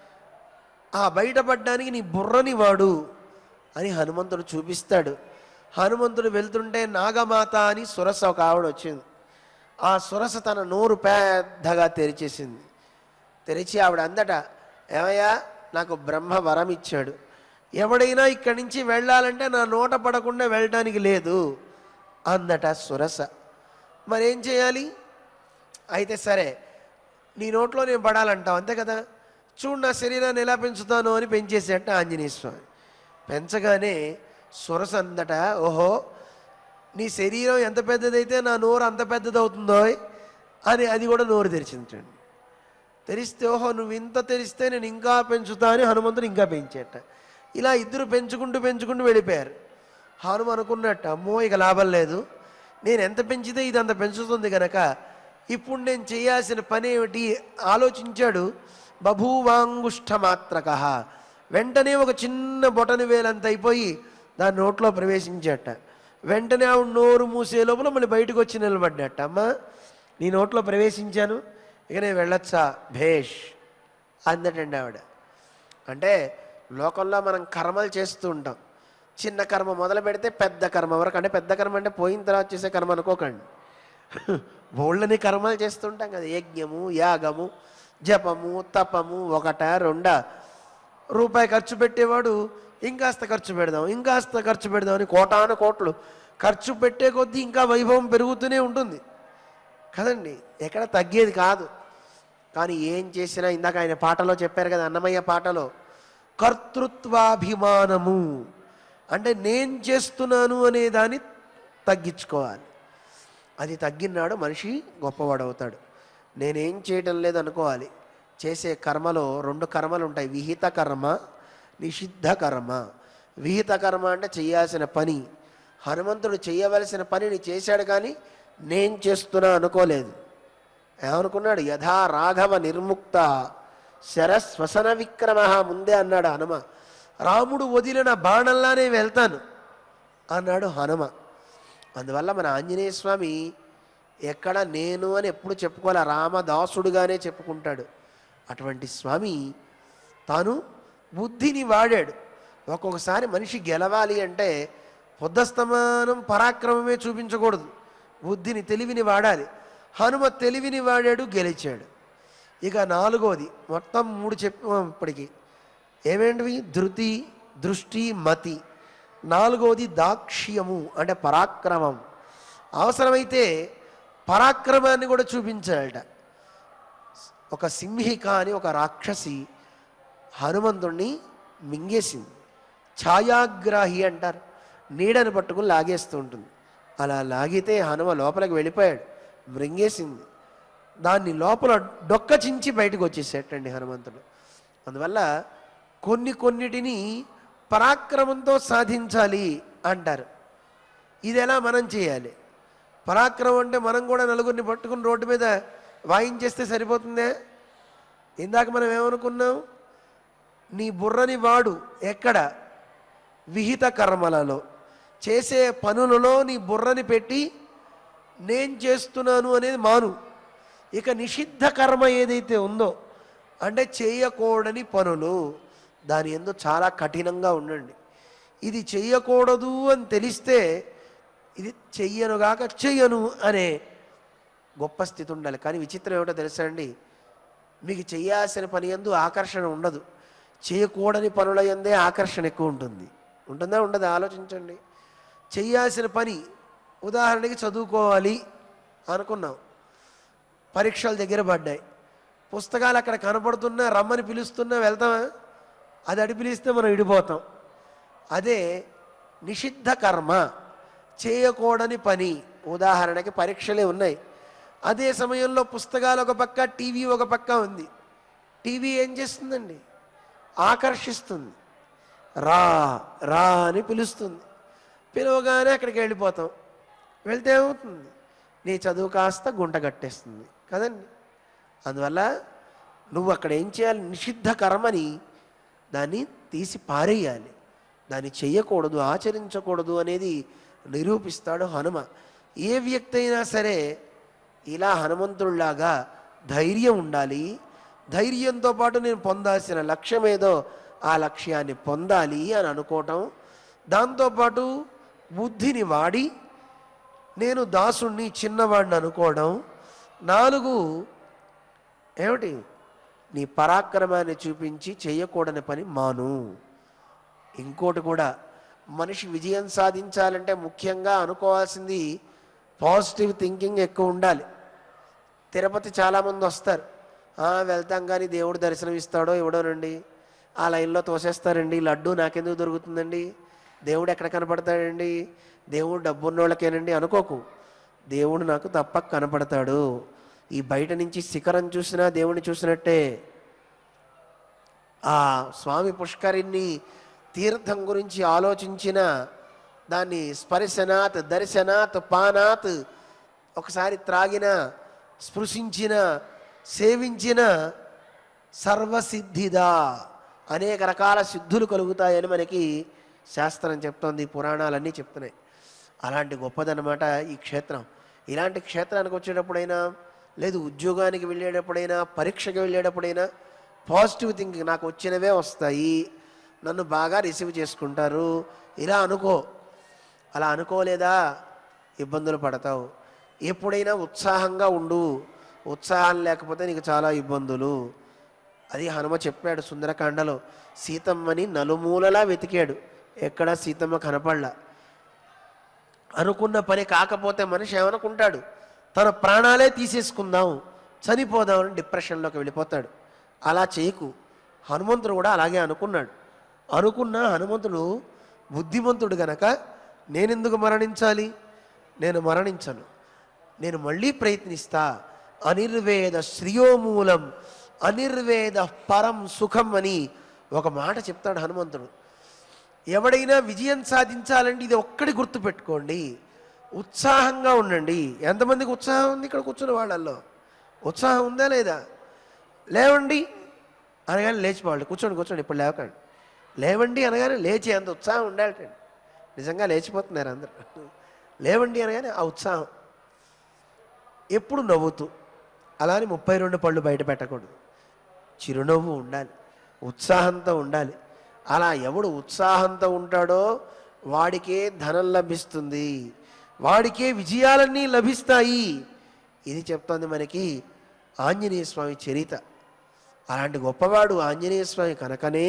ఆ బయటపడడానికి నీ బుర్రని వాడు అని హనుమంతుడు చూపిస్తాడు హనుమంతుడు వెళ్తుంటే నాగమాత అని సురస ఒక ఆవిడ వచ్చింది ఆ సురస తన నోరు పెద్దగా తెరిచేసింది తెరిచి ఆవిడ అందట ఏమయ్యా నాకు బ్రహ్మ వరం ఇచ్చాడు ఎవడైనా ఇక్కడి నుంచి వెళ్ళాలంటే నా నోట పడకుండా వెళ్ళడానికి లేదు అందట సురస మరేం చేయాలి అయితే సరే నీ నోట్లో నేను పడాలంటావు అంతే కదా చూడు నా శరీరాన్ని ఎలా పెంచుతాను అని పెంచేసేట ఆంజనేయ స్వామి పెంచగానే సురస అందట ఓహో నీ శరీరం ఎంత పెద్దదైతే నా నోరు అంత పెద్దదవుతుందో అని అది కూడా నోరు తెరిచించండి తెరిస్తే ఓహో నువ్వు ఇంత తెరిస్తే నేను ఇంకా పెంచుతా అని హనుమంతుడు ఇంకా పెంచేట ఇలా ఇద్దరు పెంచుకుంటూ పెంచుకుంటూ వెళ్ళిపోయారు హనుమ అనుకున్నట్టు అమ్మో ఇక లాభం లేదు నేను ఎంత పెంచితే ఇది అంత పెంచుతుంది కనుక ఇప్పుడు నేను చేయాల్సిన పని ఏమిటి ఆలోచించాడు బభూవాంగుష్ఠమాత్రక వెంటనే ఒక చిన్న బొటని వేలంత అయిపోయి దాని నోట్లో ప్రవేశించట వెంటనే ఆవిడ నోరు మూసే లోపల మళ్ళీ బయటకు వచ్చి నిలబడ్డట అమ్మా నీ నోట్లో ప్రవేశించాను ఇక నేను వెళ్ళొచ్చా భేష్ అందటండి ఆవిడ అంటే లోకంలో మనం కర్మలు చేస్తూ ఉంటాం చిన్న కర్మ మొదలు పెడితే పెద్ద కర్మ వరకు అంటే పెద్ద కర్మ అంటే పోయిన తర్వాత చేసే కర్మ అనుకోకండి బోళ్ళని కర్మలు చేస్తుంటాం కదా యజ్ఞము యాగము జపము తపము ఒకట రెండ రూపాయి ఖర్చు పెట్టేవాడు ఇంకాస్త ఖర్చు పెడదాం ఇంకాస్త ఖర్చు పెడదాం అని కోటాను కోట్లు ఖర్చు పెట్టే కొద్దీ ఇంకా వైభవం పెరుగుతూనే ఉంటుంది కదండి ఎక్కడ తగ్గేది కాదు కానీ ఏం చేసినా ఇందాక ఆయన పాటలో చెప్పారు కదా అన్నమయ్య పాటలో కర్తృత్వాభిమానము అంటే నేను చేస్తున్నాను అనే దాన్ని తగ్గించుకోవాలి అది తగ్గినాడు మనిషి గొప్పవాడవుతాడు నేనేం చేయటం లేదు అనుకోవాలి చేసే కర్మలో రెండు కర్మలు ఉంటాయి విహిత కర్మ నిషిద్ధ కర్మ విహిత కర్మ అంటే చేయాల్సిన పని హనుమంతుడు చేయవలసిన పనిని చేశాడు కానీ నేను చేస్తున్నా అనుకోలేదు ఏమనుకున్నాడు యథా రాఘవ నిర్ముక్త శరస్వసన విక్రమ ముందే అన్నాడు హనుమ రాముడు వదిలిన బాణంలానే వెళ్తాను అన్నాడు హనుమ అందువల్ల మన ఆంజనేయ స్వామి ఎక్కడ నేను అని ఎప్పుడు చెప్పుకోలే రామదాసుడుగానే చెప్పుకుంటాడు అటువంటి స్వామి తాను బుద్ధిని వాడాడు ఒక్కొక్కసారి మనిషి గెలవాలి అంటే పొద్దస్తమానం పరాక్రమమే చూపించకూడదు బుద్ధిని తెలివిని వాడాలి హనుమ తెలివిని వాడాడు గెలిచాడు ఇక నాలుగోది మొత్తం మూడు చెప్పాం ఇప్పటికి ఏమేంటివి ధృతి దృష్టి మతి నాలుగోది దాక్ష్యము అంటే పరాక్రమం అవసరమైతే పరాక్రమాన్ని కూడా చూపించాడట ఒక సింహిక అని ఒక రాక్షసి హనుమంతుణ్ణి మింగేసింది ఛాయాగ్రాహి అంటారు నీడను పట్టుకుని లాగేస్తూ ఉంటుంది అలా లాగితే హనుమ లోపలికి వెళ్ళిపోయాడు మృంగేసింది దాన్ని లోపల డొక్క చించి బయటకు వచ్చేసేటండి హనుమంతుడు అందువల్ల కొన్ని కొన్నిటిని పరాక్రమంతో సాధించాలి అంటారు ఇది ఎలా మనం చేయాలి పరాక్రమం అంటే మనం కూడా నలుగురిని పట్టుకుని రోడ్డు మీద వాయించేస్తే సరిపోతుందే ఇందాక మనం ఏమనుకున్నాం నీ బుర్రని వాడు ఎక్కడ విహిత కర్మలలో చేసే పనులలో నీ బుర్రని పెట్టి నేను చేస్తున్నాను అనేది మాను ఇక నిషిద్ధ కర్మ ఏదైతే ఉందో అంటే చేయకూడని పనులు దాని ఎందు చాలా కఠినంగా ఉండండి ఇది చెయ్యకూడదు అని తెలిస్తే ఇది చెయ్యనుగాక చెయ్యను అనే గొప్ప స్థితి ఉండాలి కానీ విచిత్రం ఏమిటో తెలుసా అండి మీకు చేయాల్సిన పని ఎందు ఆకర్షణ ఉండదు చేయకూడని పనుల ఎందే ఆకర్షణ ఎక్కువ ఉంటుంది ఉంటుందా ఉండదా ఆలోచించండి చేయాల్సిన పని ఉదాహరణకి చదువుకోవాలి అనుకున్నాం పరీక్షల దగ్గర పడ్డాయి పుస్తకాలు అక్కడ కనపడుతున్నా రమ్మని పిలుస్తున్నా వెళ్తామా అది అడి పిలిస్తే మనం ఇడిపోతాం అదే నిషిద్ధ కర్మ చేయకూడని పని ఉదాహరణకి పరీక్షలే ఉన్నాయి అదే సమయంలో పుస్తకాలు ఒక పక్క టీవీ ఒక పక్క ఉంది టీవీ ఏం చేస్తుందండి ఆకర్షిస్తుంది రా రా అని పిలుస్తుంది పిలవగానే అక్కడికి వెళ్ళిపోతాం వెళ్తే ఏమవుతుంది నీ చదువు కాస్త గుంట కట్టేస్తుంది కదండి అందువల్ల నువ్వు అక్కడ ఏం చేయాలి నిషిద్ధ కర్మని దాన్ని తీసి పారేయాలి దాన్ని చెయ్యకూడదు ఆచరించకూడదు అనేది నిరూపిస్తాడు హనుమ ఏ వ్యక్తి అయినా సరే ఇలా హనుమంతుడిలాగా ధైర్యం ఉండాలి ధైర్యంతో పాటు నేను పొందాల్సిన లక్ష్యం ఏదో ఆ లక్ష్యాన్ని పొందాలి అని అనుకోవటం దాంతోపాటు బుద్ధిని వాడి నేను దాసుణ్ణి చిన్నవాడిని అనుకోవడం నాలుగు ఏమిటి నీ పరాక్రమాన్ని చూపించి చేయకూడని పని మాను ఇంకోటి కూడా మనిషి విజయం సాధించాలంటే ముఖ్యంగా అనుకోవాల్సింది పాజిటివ్ థింకింగ్ ఎక్కువ ఉండాలి తిరుపతి చాలామంది వస్తారు "ఆ, వెళ్తాం కానీ దేవుడు దర్శనం ఇస్తాడో ఇవ్వడోనండి ఆ లైన్లో తోసేస్తారండి లడ్డు నాకెందుకు దొరుకుతుందండి దేవుడు ఎక్కడ కనపడతాడండి దేవుడు డబ్బున్నోళ్ళకేనండి అనుకోకు దేవుడు నాకు తప్పక కనపడతాడు ఈ బయట నుంచి శిఖరం చూసినా దేవుడిని చూసినట్టే ఆ స్వామి పుష్కరిణి తీర్థం గురించి ఆలోచించిన దాన్ని స్పర్శనాత్ దర్శనాత్ పానాత్ ఒకసారి త్రాగిన స్పృశించిన సేవించిన సర్వసిద్ధిదా అనేక రకాల సిద్ధులు కలుగుతాయని మనకి శాస్త్రం చెప్తోంది పురాణాలన్నీ చెప్తున్నాయి అలాంటి గొప్పదనమాట ఈ క్షేత్రం ఇలాంటి క్షేత్రానికి వచ్చేటప్పుడైనా లేదు ఉద్యోగానికి వెళ్ళేటప్పుడైనా పరీక్షకి వెళ్ళేటప్పుడైనా పాజిటివ్ థింకింగ్ నాకు వచ్చినవే వస్తాయి నన్ను బాగా రిసీవ్ చేసుకుంటారు ఇలా అనుకో అలా అనుకోలేదా ఇబ్బందులు పడతావు ఎప్పుడైనా ఉత్సాహంగా ఉండు ఉత్సాహం లేకపోతే నీకు చాలా ఇబ్బందులు అది హనుమ చెప్పాడు సుందరకాండలో సీతమ్మని నలుమూలలా వెతికాడు ఎక్కడ సీతమ్మ కనపడలా అనుకున్న పని కాకపోతే మనిషి ఏమనుకుంటాడు తన ప్రాణాలే తీసేసుకుందాం చనిపోదామని డిప్రెషన్లోకి వెళ్ళిపోతాడు అలా చేయకు హనుమంతుడు కూడా అలాగే అనుకున్నాడు అనుకున్న హనుమంతుడు బుద్ధిమంతుడు గనక నేనెందుకు మరణించాలి నేను మరణించను నేను మళ్ళీ ప్రయత్నిస్తా అనిర్వేద శ్రియోమూలం అనిర్వేద పరం సుఖం అని ఒక మాట చెప్తాడు హనుమంతుడు ఎవడైనా విజయం సాధించాలంటే ఇది ఒక్కటి గుర్తుపెట్టుకోండి ఉత్సాహంగా ఉండండి ఎంతమందికి ఉత్సాహం ఉంది ఇక్కడ కూర్చున్న వాళ్ళల్లో ఉత్సాహం ఉందా లేదా లేవండి అనగానే లేచిపోవాలి కూర్చోండి కూర్చోండి ఇప్పుడు లేవకండి లేవండి అనగానే లేచి అంత ఉత్సాహం ఉండాలటండి నిజంగా లేచిపోతున్నారు అందరూ లేవండి అనగానే ఆ ఉత్సాహం ఎప్పుడు నవ్వుతూ అలా అని ముప్పై రెండు పళ్ళు బయట పెట్టకూడదు చిరునవ్వు ఉండాలి ఉత్సాహంతో ఉండాలి అలా ఎవడు ఉత్సాహంతో ఉంటాడో వాడికే ధనం లభిస్తుంది వాడికే విజయాలన్నీ లభిస్తాయి ఇది చెప్తోంది మనకి ఆంజనేయ స్వామి చరిత అలాంటి గొప్పవాడు ఆంజనేయ స్వామి కనుకనే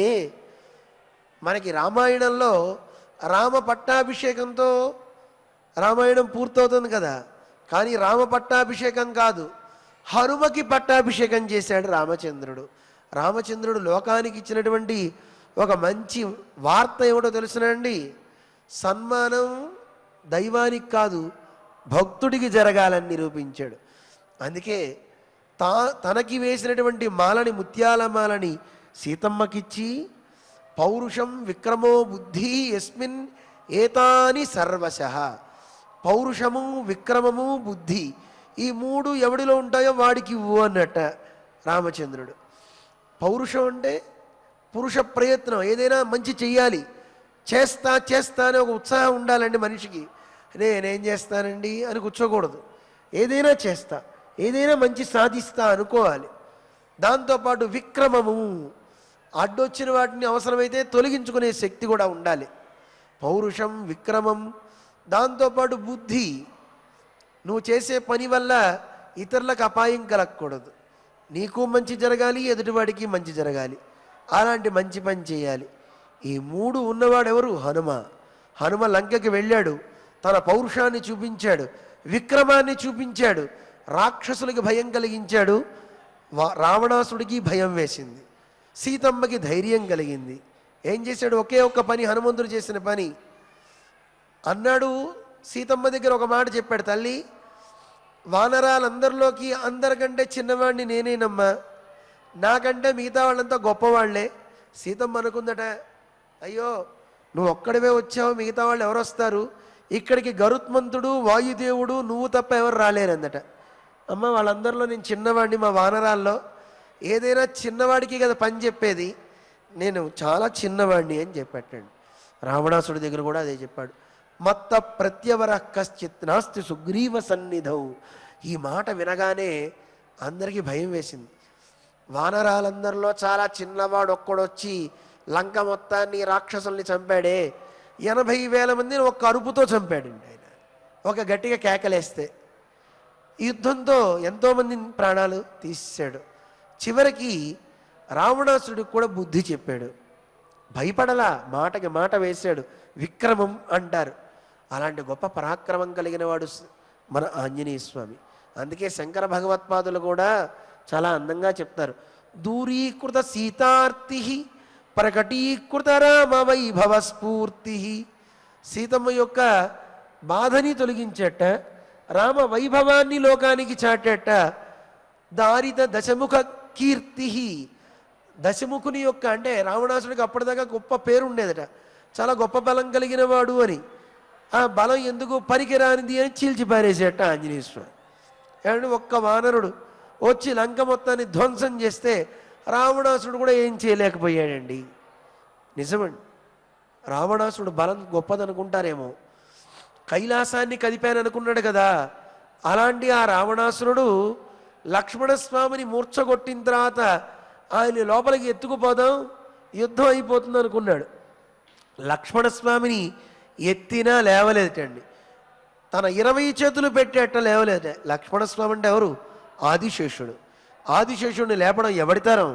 మనకి రామాయణంలో రామ పట్టాభిషేకంతో రామాయణం పూర్తవుతుంది కదా కానీ రామ పట్టాభిషేకం కాదు హనుమకి పట్టాభిషేకం చేశాడు రామచంద్రుడు రామచంద్రుడు లోకానికి ఇచ్చినటువంటి ఒక మంచి వార్త ఏమిటో తెలుసునండి సన్మానం దైవానికి కాదు భక్తుడికి జరగాలని నిరూపించాడు అందుకే తా తనకి వేసినటువంటి మాలని ముత్యాల మాలని సీతమ్మకిచ్చి పౌరుషం విక్రమో బుద్ధి ఎస్మిన్ ఏతాని సర్వశ పౌరుషము విక్రమము బుద్ధి ఈ మూడు ఎవడిలో ఉంటాయో వాడికి ఇవ్వు అన్నట్ట రామచంద్రుడు పౌరుషం అంటే పురుష ప్రయత్నం ఏదైనా మంచి చెయ్యాలి చేస్తా చేస్తా అని ఒక ఉత్సాహం ఉండాలండి మనిషికి నేనేం చేస్తానండి అని కూర్చోకూడదు ఏదైనా చేస్తా ఏదైనా మంచి సాధిస్తా అనుకోవాలి దాంతోపాటు విక్రమము అడ్డొచ్చిన వాటిని అవసరమైతే తొలగించుకునే శక్తి కూడా ఉండాలి పౌరుషం విక్రమం దాంతోపాటు బుద్ధి నువ్వు చేసే పని వల్ల ఇతరులకు అపాయం కలగకూడదు నీకు మంచి జరగాలి ఎదుటివాడికి మంచి జరగాలి అలాంటి మంచి పని చేయాలి ఈ మూడు ఉన్నవాడు ఎవరు హనుమ హనుమ లంకకి వెళ్ళాడు తన పౌరుషాన్ని చూపించాడు విక్రమాన్ని చూపించాడు రాక్షసులకి భయం కలిగించాడు వా- రావణాసుడికి భయం వేసింది సీతమ్మకి ధైర్యం కలిగింది ఏం చేశాడు ఒకే ఒక్క పని హనుమంతుడు చేసిన పని అన్నాడు సీతమ్మ దగ్గర ఒక మాట చెప్పాడు తల్లి వానరాలందరిలోకి అందరికంటే చిన్నవాడిని నేనేనమ్మా నాకంటే మిగతా వాళ్ళంతా గొప్పవాళ్లే సీతమ్మ అనుకుందట అయ్యో నువ్వు ఒక్కడివే వచ్చావు మిగతా వాళ్ళు ఎవరు వస్తారు ఇక్కడికి గరుత్మంతుడు వాయుదేవుడు నువ్వు తప్ప ఎవరు రాలేరందట అమ్మ వాళ్ళందరిలో నేను చిన్నవాడిని మా వానరాల్లో ఏదైనా చిన్నవాడికి కదా పని చెప్పేది నేను చాలా చిన్నవాడిని అని చెప్పాటండి రావణాసుడి దగ్గర కూడా అదే చెప్పాడు మత్త ప్రత్యవర కశ్చిత్ నాస్తి సుగ్రీవ సన్నిధౌ ఈ మాట వినగానే అందరికీ భయం వేసింది వానరాలందరిలో చాలా చిన్నవాడు ఒక్కడొచ్చి లంక మొత్తాన్ని రాక్షసుల్ని చంపాడే ఎనభై వేల మందిని ఒక్క అరుపుతో చంపాడండి ఆయన ఒక గట్టిగా కేకలేస్తే ఈ యుద్ధంతో ఎంతోమంది ప్రాణాలు తీసాడు చివరికి రావణాసుడికి కూడా బుద్ధి చెప్పాడు భయపడలా మాటకి మాట వేశాడు విక్రమం అంటారు అలాంటి గొప్ప పరాక్రమం కలిగిన వాడు స- మన ఆంజనేయ స్వామి అందుకే శంకర భగవత్పాదులు కూడా చాలా అందంగా చెప్తారు దూరీకృత సీతార్తి ప్రకటీకృత రామ వైభవ స్ఫూర్తి సీతమ్మ యొక్క బాధని తొలగించట రామ వైభవాన్ని లోకానికి చాటట దారిత దశముఖ కీర్తి దశముఖుని యొక్క అంటే రావణాసుడికి అప్పటిదాకా గొప్ప పేరు ఉండేదట చాలా గొప్ప బలం కలిగిన వాడు అని ఆ బలం ఎందుకు పనికిరానిది అని చీల్చి పారేసేట ఆంజనేయ స్వామి ఏమంటే ఒక్క వానరుడు వచ్చి లంక మొత్తాన్ని ధ్వంసం చేస్తే రావణాసుడు కూడా ఏం చేయలేకపోయాడండి నిజమండి రావణాసుడు బలం గొప్పదనుకుంటారేమో కైలాసాన్ని కదిపాననుకున్నాడు కదా అలాంటి ఆ రావణాసురుడు లక్ష్మణస్వామిని మూర్ఛగొట్టిన తర్వాత ఆయన లోపలికి ఎత్తుకుపోదాం యుద్ధం అయిపోతుంది అనుకున్నాడు లక్ష్మణస్వామిని ఎత్తినా లేవలేదటండి తన ఇరవై చేతులు పెట్టేట లేవలేదట లక్ష్మణస్వామి అంటే ఎవరు ఆదిశేషుడు ఆదిశేషుడిని లేపడం ఎవడితరం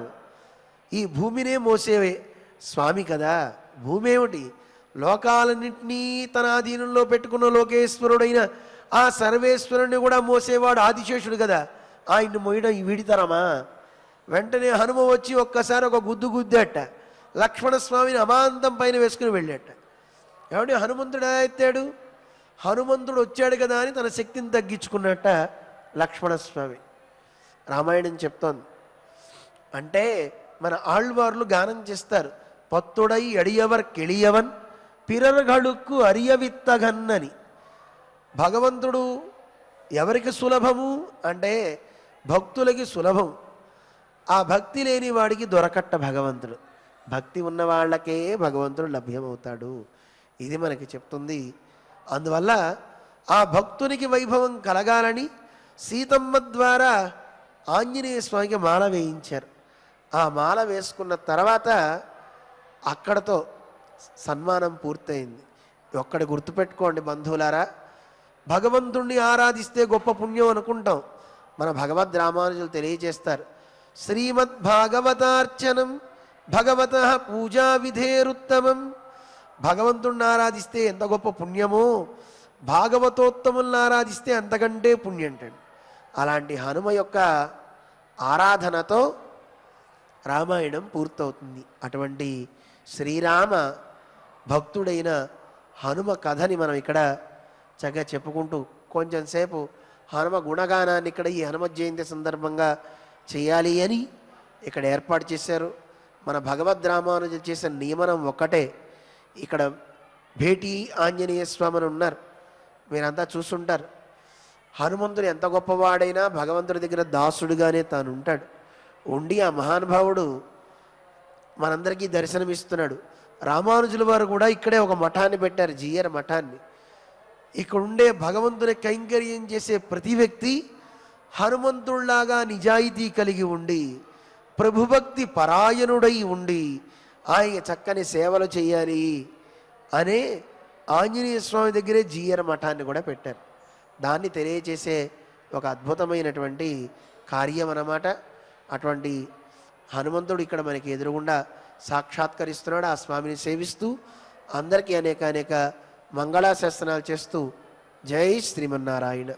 ఈ భూమినే మోసే స్వామి కదా భూమి ఏమిటి లోకాలన్నింటినీ తన అధీనంలో పెట్టుకున్న లోకేశ్వరుడైన ఆ సర్వేశ్వరుని కూడా మోసేవాడు ఆదిశేషుడు కదా ఆయన్ని మోయడం వీడితరమా వెంటనే హనుమ వచ్చి ఒక్కసారి ఒక గుద్దు గుద్దేట లక్ష్మణస్వామిని అమాంతం పైన వేసుకుని వెళ్ళాట ఏమంటే హనుమంతుడు ఎలా ఎత్తాడు హనుమంతుడు వచ్చాడు కదా అని తన శక్తిని తగ్గించుకున్నట్ట లక్ష్మణస్వామి రామాయణం చెప్తోంది అంటే మన ఆళ్వార్లు గానం చేస్తారు పత్తుడై ఎడియవర్ కెళియవన్ పిరర్గళుక్కు అరియవిత్తగన్నని భగవంతుడు ఎవరికి సులభము అంటే భక్తులకి సులభం ఆ భక్తి లేని వాడికి దొరకట్ట భగవంతుడు భక్తి ఉన్న వాళ్ళకే భగవంతుడు లభ్యమవుతాడు ఇది మనకి చెప్తుంది అందువల్ల ఆ భక్తునికి వైభవం కలగాలని సీతమ్మ ద్వారా ఆంజనేయ స్వామికి మాల వేయించారు ఆ మాల వేసుకున్న తర్వాత అక్కడతో సన్మానం పూర్తయింది ఒక్కడి గుర్తుపెట్టుకోండి బంధువులారా భగవంతుణ్ణి ఆరాధిస్తే గొప్ప పుణ్యం అనుకుంటాం మన భగవద్ రామానుజులు తెలియజేస్తారు శ్రీమద్ భాగవతార్చనం భగవత పూజా విధేరుత్తమం భగవంతుణ్ణి ఆరాధిస్తే ఎంత గొప్ప పుణ్యమో భాగవతోత్తముల్ని ఆరాధిస్తే అంతకంటే పుణ్యం అంటండి అలాంటి హనుమ యొక్క ఆరాధనతో రామాయణం పూర్తవుతుంది అటువంటి శ్రీరామ భక్తుడైన హనుమ కథని మనం ఇక్కడ చక్కగా చెప్పుకుంటూ కొంచెం సేపు హనుమ గుణగానాన్ని ఇక్కడ ఈ హనుమ జయంతి సందర్భంగా చేయాలి అని ఇక్కడ ఏర్పాటు చేశారు మన భగవద్ రామానుజు చేసిన నియమనం ఒక్కటే ఇక్కడ భేటీ ఆంజనేయ స్వామి అని ఉన్నారు మీరంతా చూస్తుంటారు హనుమంతుడు ఎంత గొప్పవాడైనా భగవంతుడి దగ్గర దాసుడుగానే తాను ఉంటాడు ఉండి ఆ మహానుభావుడు మనందరికీ దర్శనమిస్తున్నాడు రామానుజుల వారు కూడా ఇక్కడే ఒక మఠాన్ని పెట్టారు జీయర్ మఠాన్ని ఇక్కడ ఉండే భగవంతుని కైంకర్యం చేసే ప్రతి వ్యక్తి హనుమంతుళ్లాగా నిజాయితీ కలిగి ఉండి ప్రభుభక్తి పరాయణుడై ఉండి ఆయన చక్కని సేవలు చేయాలి అనే ఆంజనేయ స్వామి దగ్గరే జీయర్ మఠాన్ని కూడా పెట్టారు దాన్ని తెలియచేసే ఒక అద్భుతమైనటువంటి కార్యం అన్నమాట అటువంటి హనుమంతుడు ఇక్కడ మనకి ఎదురుగుండా సాక్షాత్కరిస్తున్నాడు ఆ స్వామిని సేవిస్తూ అందరికీ అనేక అనేక మంగళాశాసనాలు చేస్తూ జై శ్రీమన్నారాయణ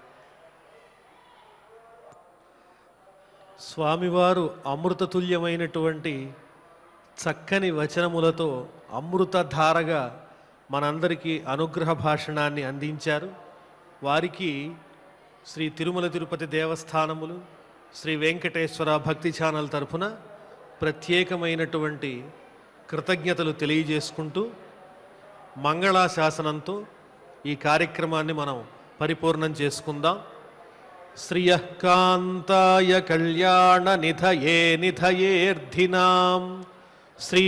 స్వామివారు అమృతతుల్యమైనటువంటి చక్కని వచనములతో అమృతధారగా మనందరికీ అనుగ్రహ భాషణాన్ని అందించారు వారికి శ్రీ తిరుమల తిరుపతి దేవస్థానములు శ్రీ వెంకటేశ్వర భక్తి ఛానల్ తరఫున ప్రత్యేకమైనటువంటి కృతజ్ఞతలు తెలియజేసుకుంటూ మంగళాశాసనంతో ఈ కార్యక్రమాన్ని మనం పరిపూర్ణం చేసుకుందాం శ్రియ కాంతాయ కళ్యాణ నిధయే నిధయేర్ధినాం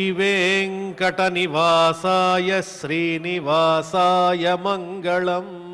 శ్రీవేంకట నివాసాయ శ్రీనివాసాయ మంగళం